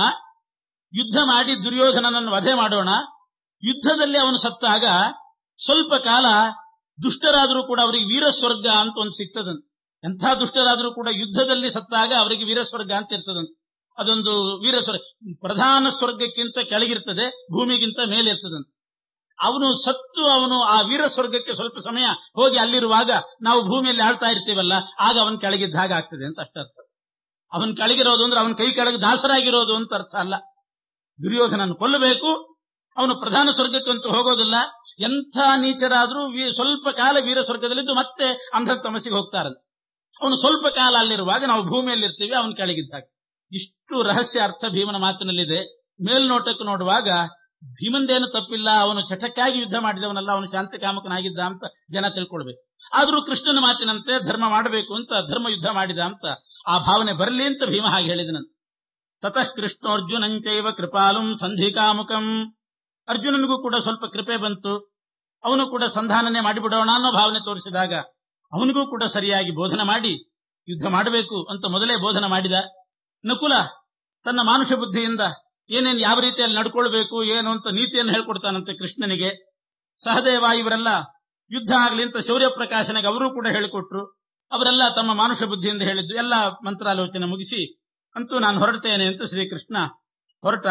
ಯುದ್ಧ ಮಾಡಿ ದುರ್ಯೋಧನನನ್ನು ವಧೆ ಮಾಡೋಣ ಯುದ್ಧದಲ್ಲಿ ಅವನು ಸತ್ತಾಗ ಸ್ವಲ್ಪ ಕಾಲ ದುಷ್ಟರಾದರೂ ಕೂಡ ಅವರಿಗೆ ವೀರಸ್ವರ್ಗ ಅಂತ ಒಂದು ಸಿಗ್ತದಂತೆ ಎಂಥ ದುಷ್ಟರಾದರೂ ಕೂಡ ಯುದ್ಧದಲ್ಲಿ ಸತ್ತಾಗ ಅವರಿಗೆ ವೀರಸ್ವರ್ಗ ಅಂತ ಇರ್ತದಂತೆ ಅದೊಂದು ವೀರಸ್ವರ್ಗ ಪ್ರಧಾನ ಸ್ವರ್ಗಕ್ಕಿಂತ ಕೆಳಗಿರ್ತದೆ ಭೂಮಿಗಿಂತ ಮೇಲೆ ಇರ್ತದಂತೆ ಅವನು ಸತ್ತು ಅವನು ಆ ವೀರ ಸ್ವರ್ಗಕ್ಕೆ ಸ್ವಲ್ಪ ಸಮಯ ಹೋಗಿ ಅಲ್ಲಿರುವಾಗ ನಾವು ಭೂಮಿಯಲ್ಲಿ ಆಳ್ತಾ ಇರ್ತೀವಲ್ಲ ಆಗ ಅವನ್ ಕೆಳಗಿದ್ದ ಹಾಗೆ ಆಗ್ತದೆ ಅಂತ ಅಷ್ಟರ್ಥ ಅವನ್ ಕೆಳಗಿರೋದು ಅಂದ್ರೆ ಅವನ ಕೈ ಕೆಳಗೆ ದಾಸರಾಗಿರೋದು ಅಂತ ಅರ್ಥ ಅಲ್ಲ ದುರ್ಯೋಧನನ್ನು ಕೊಲ್ಲಬೇಕು ಅವನು ಪ್ರಧಾನ ಸ್ವರ್ಗಕ್ಕಂತೂ ಹೋಗೋದಿಲ್ಲ ಎಂಥ ನೀಚರಾದ್ರೂ ವೀ- ಸ್ವಲ್ಪ ಕಾಲ ವೀರ ಸ್ವರ್ಗದಲ್ಲಿದ್ದು ಮತ್ತೆ ಅಂಧ ತಮಸಿಗೆ ಹೋಗ್ತಾರಂತೆ ಅವನು ಸ್ವಲ್ಪ ಕಾಲ ಅಲ್ಲಿರುವಾಗ ನಾವು ಭೂಮಿಯಲ್ಲಿ ಇರ್ತೀವಿ ಅವನು ಕೆಳಗಿದ್ದ ಹಾಗೆ ಇಷ್ಟು ರಹಸ್ಯ ಅರ್ಥ ಭೀಮನ ಮಾತಿನಲ್ಲಿದೆ ಮೇಲ್ನೋಟಕ್ಕೆ ನೋಡುವಾಗ ಭೀಮಂದೇನು ತಪ್ಪಿಲ್ಲ ಅವನು ಚಟಕ್ಕಾಗಿ ಯುದ್ಧ ಮಾಡಿದವನಲ್ಲ ಅವನು ಶಾಂತಿ ಕಾಮಕನಾಗಿದ್ದ ಅಂತ ಜನ ತಿಳ್ಕೊಳ್ಬೇಕು ಆದ್ರೂ ಕೃಷ್ಣನ ಮಾತಿನಂತೆ ಧರ್ಮ ಮಾಡಬೇಕು ಅಂತ ಧರ್ಮ ಯುದ್ಧ ಮಾಡಿದ ಅಂತ ಆ ಭಾವನೆ ಬರಲಿ ಅಂತ ಭೀಮ ಹಾಗೆ ಹೇಳಿದನಂತೆ ತತಃ ಕೃಷ್ಣೋರ್ಜುನಂಚೈವ ಕೃಪಾಲುಂ ಸಂಧಿಕಾಮುಕಂ ಅರ್ಜುನನಿಗೂ ಕೂಡ ಸ್ವಲ್ಪ ಕೃಪೆ ಬಂತು ಅವನು ಕೂಡ ಸಂಧಾನನೆ ಮಾಡಿಬಿಡೋಣ ಅನ್ನೋ ಭಾವನೆ ತೋರಿಸಿದಾಗ ಅವನಿಗೂ ಕೂಡ ಸರಿಯಾಗಿ ಬೋಧನೆ ಮಾಡಿ ಯುದ್ಧ ಮಾಡಬೇಕು ಅಂತ ಮೊದಲೇ ಬೋಧನೆ ಮಾಡಿದ ನಕುಲ ತನ್ನ ಮಾನುಷ ಬುದ್ಧಿಯಿಂದ ಏನೇನ್ ಯಾವ ರೀತಿಯಲ್ಲಿ ನಡ್ಕೊಳ್ಬೇಕು ಏನು ಅಂತ ನೀತಿಯನ್ನು ಹೇಳ್ಕೊಡ್ತಾನಂತೆ ಕೃಷ್ಣನಿಗೆ ಸಹದೇವ ಇವರೆಲ್ಲ ಯುದ್ಧ ಆಗ್ಲಿ ಅಂತ ಶೌರ್ಯ ಪ್ರಕಾಶನಿಗೆ ಅವರು ಕೂಡ ಹೇಳಿಕೊಟ್ರು ಅವರೆಲ್ಲ ತಮ್ಮ ಮಾನುಷ ಬುದ್ಧಿಯಿಂದ ಹೇಳಿದ್ದು ಎಲ್ಲ ಮಂತ್ರಾಲೋಚನೆ ಮುಗಿಸಿ ಅಂತೂ ನಾನು ಹೊರಡ್ತೇನೆ ಅಂತ ಶ್ರೀಕೃಷ್ಣ ಹೊರಟ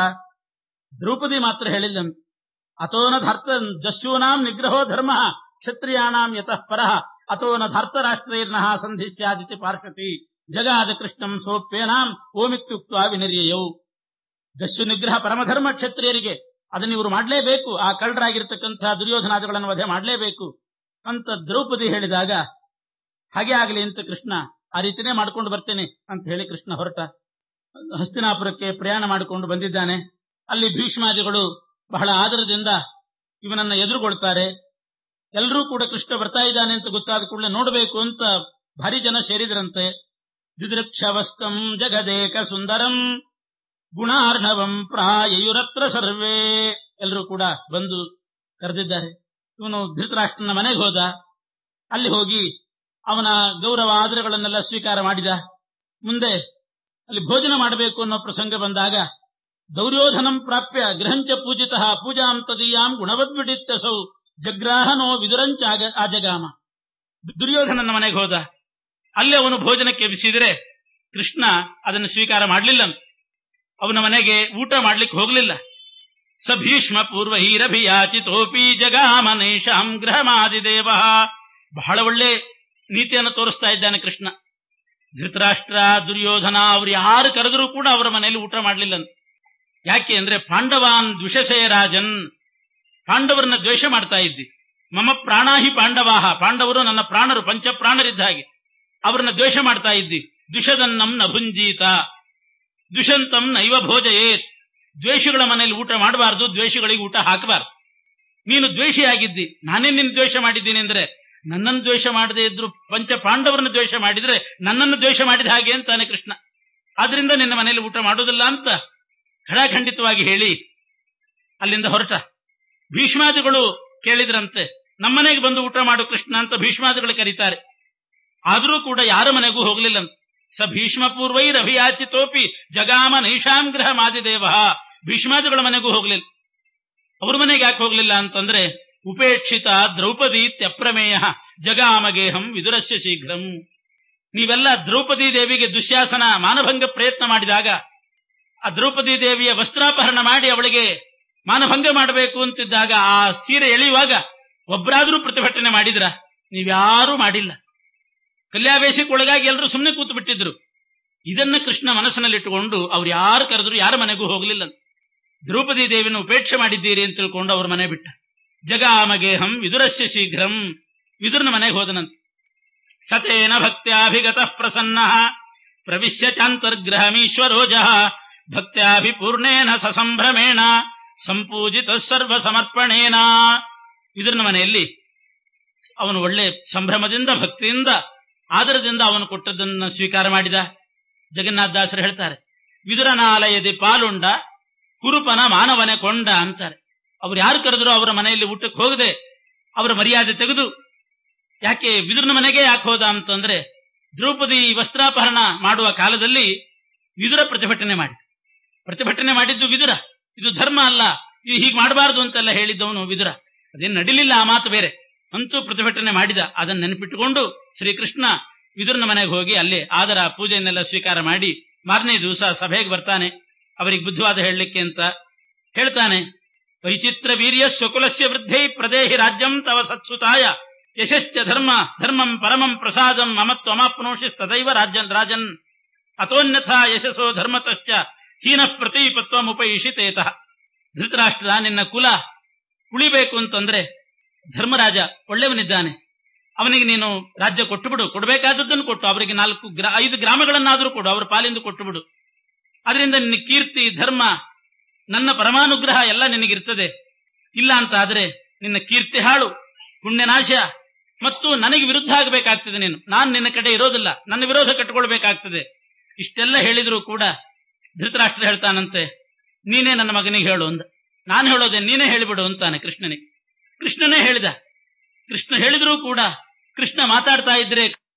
ದ್ರೌಪದಿ ಮಾತ್ರ ಹೇಳಿಲ್ಲ ಅಥೋನ ಧರ್ತ ಜಸ್ಯೂನಾಂ ನಿಗ್ರಹೋ ಧರ್ಮ ಕ್ಷತ್ರಿಯಾಣಾಂ ಯತಃ ಪರಃ ಅಥೋನ ಧರ್ತ ರಾಷ್ಟ್ರೈರ್ನಃ ಸಂಧಿ ಸ್ಯಾದಿತಿ ಪಾರ್ಷತಿ ಜಗಾದ ಕೃಷ್ಣಂ ಸೋಪ್ಯೇನಾಂ ಓಮಿತ್ಯುಕ್ತ ವಿನಿರ್ಯಯೌ ದಸ್ಯು ನಿಗ್ರಹ ಪರಮಧರ್ಮ ಕ್ಷತ್ರಿಯರಿಗೆ ಅದನ್ನ ಇವರು ಮಾಡಲೇಬೇಕು ಆ ಕಳ್ಳರಾಗಿರ್ತಕ್ಕಂಥ ದುರ್ಯೋಧನಾದಿಗಳನ್ನು ವಧೆ ಮಾಡಲೇಬೇಕು ಅಂತ ದ್ರೌಪದಿ ಹೇಳಿದಾಗ ಹಾಗೆ ಆಗಲಿ ಅಂತ ಕೃಷ್ಣ ಆ ರೀತಿನೇ ಮಾಡ್ಕೊಂಡು ಬರ್ತೇನೆ ಅಂತ ಹೇಳಿ ಕೃಷ್ಣ ಹೊರಟ ಹಸ್ತಿನಾಪುರಕ್ಕೆ ಪ್ರಯಾಣ ಮಾಡಿಕೊಂಡು ಬಂದಿದ್ದಾನೆ ಅಲ್ಲಿ ಭೀಷ್ಮಾದಿಗಳು ಬಹಳ ಆದರದಿಂದ ಇವನನ್ನ ಎದುರುಗೊಳ್ತಾರೆ ಎಲ್ಲರೂ ಕೂಡ ಕೃಷ್ಣ ಬರ್ತಾ ಇದ್ದಾನೆ ಅಂತ ಗೊತ್ತಾದ ಕೂಡಲೇ ನೋಡಬೇಕು ಅಂತ ಭಾರಿ ಜನ ಸೇರಿದ್ರಂತೆ ದಿದೃಕ್ಷವಸ್ತಂ ಜಗದೇಕ ಸುಂದರಂ ಗುಣಾರ್ಣವಂ ಪ್ರಾಯಯುರತ್ರ ಸರ್ವೇ ಎಲ್ಲರೂ ಕೂಡ ಬಂದು ಕರೆದಿದ್ದಾರೆ ಇವನು ಧೃತರಾಷ್ಟ್ರನ ಮನೆಗೆ ಹೋದ ಅಲ್ಲಿ ಹೋಗಿ ಅವನ ಗೌರವ ಆದರಗಳನ್ನೆಲ್ಲ ಸ್ವೀಕಾರ ಮಾಡಿದ ಮುಂದೆ ಅಲ್ಲಿ ಭೋಜನ ಮಾಡಬೇಕು ಅನ್ನೋ ಪ್ರಸಂಗ ಬಂದಾಗ ದೌರ್ಯೋಧನಂ ಪ್ರಾಪ್ಯ ಗೃಹಂಚ ಪೂಜಿತ ಪೂಜಾಂ ತದೀಯಾಂ ಗುಣವದ್ವಿಡಿತ್ಯಸೌ ಜಗ್ರಾಹನೋ ವಿದುರಂಚ ಆಗ- ಆಜಗಾಮ ದುರ್ಯೋಧನನ ಮನೆಗೆ ಹೋದ ಅಲ್ಲಿ ಅವನು ಭೋಜನಕ್ಕೆ ಎಬ್ಬಿಸಿದ್ರೆ ಕೃಷ್ಣ ಅದನ್ನು ಸ್ವೀಕಾರ ಮಾಡಲಿಲ್ಲ ಅವನ ಮನೆಗೆ ಊಟ ಮಾಡ್ಲಿಕ್ಕೆ ಹೋಗ್ಲಿಲ್ಲ ಸ ಭೀಷ್ಮ ಪೂರ್ವ ಹೀರಭಿಯಾಚಿತೋಪಿ ಜಗಾಮನೇಶಾಂ ಗೃಹಮಾದಿದೇವ ಬಹಳ ಒಳ್ಳೆ ನೀತಿಯನ್ನು ತೋರಿಸ್ತಾ ಇದ್ದಾನೆ ಕೃಷ್ಣ ಧೃತರಾಷ್ಟ್ರ ದುರ್ಯೋಧನ ಅವ್ರು ಯಾರು ಕರೆದರೂ ಕೂಡ ಅವರ ಮನೆಯಲ್ಲಿ ಊಟ ಮಾಡಲಿಲ್ಲ ಯಾಕೆ ಅಂದ್ರೆ ಪಾಂಡವಾನ್ ದ್ವಿಷಸೇ ರಾಜನ್ ಪಾಂಡವರನ್ನ ದ್ವೇಷ ಮಾಡ್ತಾ ಇದ್ದಿ ಮಮ ಪ್ರಾಣಾಹಿ ಪಾಂಡವಾಹ ಪಾಂಡವರು ನನ್ನ ಪ್ರಾಣರು ಪಂಚ ಪ್ರಾಣರಿದ್ದ ಹಾಗೆ ಅವರನ್ನ ದ್ವೇಷ ಮಾಡ್ತಾ ಇದ್ದಿ ದುಷದನ್ನಂ ನ ಭುಂಜೀತ ದುಷಂತಂ ನೈವ ಭೋಜಯೇತ್ ದ್ವೇಷಗಳ ಮನೆಯಲ್ಲಿ ಊಟ ಮಾಡಬಾರ್ದು ದ್ವೇಷಗಳಿಗೆ ಊಟ ಹಾಕಬಾರ್ದು ನೀನು ದ್ವೇಷಿಯಾಗಿದ್ದಿ ನಾನೇ ನಿನ್ನ ದ್ವೇಷ ಮಾಡಿದ್ದೀನಿ ಅಂದ್ರೆ ನನ್ನನ್ನು ದ್ವೇಷ ಮಾಡದೇ ಇದ್ರು ಪಂಚ ಪಾಂಡವರನ್ನು ದ್ವೇಷ ಮಾಡಿದ್ರೆ ನನ್ನನ್ನು ದ್ವೇಷ ಮಾಡಿದ ಹಾಗೆ ಅಂತಾನೆ ಕೃಷ್ಣ ಆದ್ರಿಂದ ನಿನ್ನ ಮನೆಯಲ್ಲಿ ಊಟ ಮಾಡೋದಿಲ್ಲ ಅಂತ ಖಡಾಖಂಡಿತವಾಗಿ ಹೇಳಿ ಅಲ್ಲಿಂದ ಹೊರಟ ಭೀಷ್ಮಾದಿಗಳು ಕೇಳಿದ್ರಂತೆ ನಮ್ಮನೆಗೆ ಬಂದು ಊಟ ಮಾಡು ಕೃಷ್ಣ ಅಂತ ಭೀಷ್ಮಾದಿಗಳು ಕರೀತಾರೆ ಆದರೂ ಕೂಡ ಯಾರ ಮನೆಗೂ ಹೋಗ್ಲಿಲ್ಲ ಸ ಭೀಷ್ಮ ಪೂರ್ವೈರಭಿಯಾಚಿತೋಪಿ ಜಗಾಮ ನೈಷಾಂ ಗೃಹ ಮಾದಿದೇವ ಭೀಷ್ಮಾದಿಗಳ ಮನೆಗೂ ಹೋಗ್ಲಿಲ್ಲ ಅವ್ರ ಮನೆಗೆ ಯಾಕೆ ಹೋಗ್ಲಿಲ್ಲ ಅಂತಂದ್ರೆ ಉಪೇಕ್ಷಿತ ದ್ರೌಪದಿ ತ್ಯಪ್ರಮೇಯ ಜಗಾಮಗೇಹಂ ವಿದುರಸ್ಯ ಶೀಘ್ರಂ ನೀವೆಲ್ಲ ದ್ರೌಪದಿ ದೇವಿಗೆ ದುಶ್ಯಾಸನ ಮಾನಭಂಗ ಪ್ರಯತ್ನ ಮಾಡಿದಾಗ ಆ ದ್ರೌಪದಿ ದೇವಿಯ ವಸ್ತ್ರಾಪಹರಣ ಮಾಡಿ ಅವಳಿಗೆ ಮಾನಭಂಗ ಮಾಡಬೇಕು ಅಂತಿದ್ದಾಗ ಆ ಸೀರೆ ಎಳೆಯುವಾಗ ಒಬ್ಬರಾದ್ರೂ ಪ್ರತಿಭಟನೆ ಮಾಡಿದ್ರ ನೀವ್ಯಾರೂ ಮಾಡಿಲ್ಲ ಕಲ್ಯಾವೇಶಕ್ಕೆ ಒಳಗಾಗಿ ಎಲ್ಲರೂ ಸುಮ್ಮನೆ ಕೂತು ಬಿಟ್ಟಿದ್ರು ಇದನ್ನ ಕೃಷ್ಣ ಮನಸ್ಸಿನಲ್ಲಿಟ್ಟುಕೊಂಡು ಅವ್ರು ಯಾರು ಕರೆದ್ರು ಯಾರ ಮನೆಗೂ ಹೋಗಲಿಲ್ಲ ದ್ರೌಪದಿ ದೇವಿನ ಉಪೇಕ್ಷೆ ಮಾಡಿದ್ದೀರಿ ಅಂತ ತಿಳ್ಕೊಂಡು ಅವ್ರ ಮನೆ ಬಿಟ್ಟ ಜಗಾಮಗೇಹಂ ವಿದುರಸ್ಯ ಶೀಘ್ರಂ ವಿದುರನ ಮನೆಗೆ ಹೋದನಂತ ಸತೇನ ಭಕ್ತ್ಯಾಭಿಗತ ಪ್ರಸನ್ನ ಪ್ರವಿಶ್ಯ ಚಾಂತರ್ಗ್ರಹಮೀಶ್ವರೋಜ ಭಕ್ತ್ಯಾಭಿಪೂರ್ಣೇನ ಸಸಂಭ್ರಮೇಣ ಸಂಪೂಜಿತ ಸರ್ವ ಸಮರ್ಪಣೇನ ವಿದುರನ ಮನೆಯಲ್ಲಿ ಅವನು ಒಳ್ಳೆ ಸಂಭ್ರಮದಿಂದ ಭಕ್ತಿಯಿಂದ ಆದರದಿಂದ ಅವನು ಕೊಟ್ಟದ್ದನ್ನು ಸ್ವೀಕಾರ ಮಾಡಿದ ಜಗನ್ನಾಥದಾಸರು ಹೇಳ್ತಾರೆ ವಿದುರನಾಲಯದಿ ಪಾಲುಂಡ ಕುರುಪನ ಮಾನವನೆ ಕೊಂಡ ಅಂತಾರೆ ಅವ್ರು ಯಾರು ಕರೆದ್ರು ಅವರ ಮನೆಯಲ್ಲಿ ಊಟಕ್ಕೆ ಹೋಗದೆ ಅವರ ಮರ್ಯಾದೆ ತೆಗೆದು ಯಾಕೆ ವಿದುರನ ಮನೆಗೆ ಯಾಕೆ ಹೋದ ಅಂತಂದ್ರೆ ದ್ರೌಪದಿ ವಸ್ತ್ರಾಪಹರಣ ಮಾಡುವ ಕಾಲದಲ್ಲಿ ವಿದುರ ಪ್ರತಿಭಟನೆ ಮಾಡಿ ಪ್ರತಿಭಟನೆ ಮಾಡಿದ್ದು ವಿದುರ ಇದು ಧರ್ಮ ಅಲ್ಲ ಇದು ಹೀಗೆ ಮಾಡಬಾರದು ಅಂತೆಲ್ಲ ಹೇಳಿದ್ದವನು ವಿದುರ ಅದೇನು ನಡಿಲಿಲ್ಲ ಆ ಮಾತು ಬೇರೆ ಅಂತೂ ಪ್ರತಿಭಟನೆ ಮಾಡಿದ ಅದನ್ನು ನೆನಪಿಟ್ಟುಕೊಂಡು ಶ್ರೀಕೃಷ್ಣ ವಿದುರನ ಮನೆಗೆ ಹೋಗಿ ಅಲ್ಲಿ ಆದರ ಪೂಜೆಯನ್ನೆಲ್ಲ ಸ್ವೀಕಾರ ಮಾಡಿ ಮಾರನೇ ದಿವಸ ಸಭೆಗೆ ಬರ್ತಾನೆ ಅವರಿಗೆ ಬುದ್ಧಿವಾದ ಹೇಳಲಿಕ್ಕೆ ಅಂತ ಹೇಳ್ತಾನೆ ವೈಚಿತ್ರ ವೀರ್ಯ ಸ್ವಕುಲಸ್ಯ ವೃದ್ಧೈ ಪ್ರದೇಹಿ ರಾಜ್ಯಂ ತವ ಸತ್ಸುತಾಯ ಯಶಶ್ಚ ಧರ್ಮ ಧರ್ಮಂ ಪರಮಂ ಪ್ರಸಾದಂ ಮಮತ್ವಮಾಪ್ನೋಷಿ ತದೈವ ರಾಜನ್ ರಾಜನ್ ಅತೋನ್ಯಥಾ ಯಶಸ್ಸೋ ಧರ್ಮತಶ್ಚ ಹೀನ ಪ್ರತೀಪತ್ವಮುಪಯಿಷಿತೇತಃ ಧೃತರಾಷ್ಟ್ರ ನಿನ್ನ ಕುಲ ಉಳಿಬೇಕು ಅಂತಂದ್ರೆ ಧರ್ಮರಾಜ ಒಳ್ಳೆಯವನಿದ್ದಾನೆ ಅವನಿಗೆ ನೀನು ರಾಜ್ಯ ಕೊಟ್ಟು ಬಿಡು ಕೊಡಬೇಕಾದದ್ದನ್ನು ಕೊಟ್ಟು ಅವರಿಗೆ ನಾಲ್ಕು ಗ್ರಾ ಐದು ಗ್ರಾಮಗಳನ್ನಾದರೂ ಕೊಡು ಅವರ ಪಾಲಿಂದ ಕೊಟ್ಟು ಬಿಡು ಅದರಿಂದ ನಿನ್ನ ಕೀರ್ತಿ ಧರ್ಮ ನನ್ನ ಪರಮಾನುಗ್ರಹ ಎಲ್ಲ ನಿನಗಿರ್ತದೆ ಇಲ್ಲ ಅಂತ ಆದ್ರೆ ನಿನ್ನ ಕೀರ್ತಿ ಹಾಳು ಪುಣ್ಯನಾಶ ಮತ್ತು ನನಗೆ ವಿರುದ್ಧ ಆಗಬೇಕಾಗ್ತದೆ ನೀನು ನಾನು ನಿನ್ನ ಕಡೆ ಇರೋದಿಲ್ಲ ನನ್ನ ವಿರೋಧ ಕಟ್ಟಿಕೊಳ್ಬೇಕಾಗ್ತದೆ ಇಷ್ಟೆಲ್ಲ ಹೇಳಿದ್ರು ಕೂಡ ಧೃತರಾಷ್ಟ್ರ ಹೇಳ್ತಾನಂತೆ ನೀನೇ ನನ್ನ ಮಗನಿಗೆ ಹೇಳು ಅಂದ ನಾನು ಹೇಳೋದೆ ನೀನೇ ಹೇಳಿಬಿಡು ಅಂತಾನೆ ಕೃಷ್ಣನಿಗೆ ಕೃಷ್ಣನೇ ಹೇಳಿದ ಕೃಷ್ಣ ಹೇಳಿದ್ರೂ ಕೂಡ ಕೃಷ್ಣ ಮಾತಾಡ್ತಾ ಇದ್ರೆ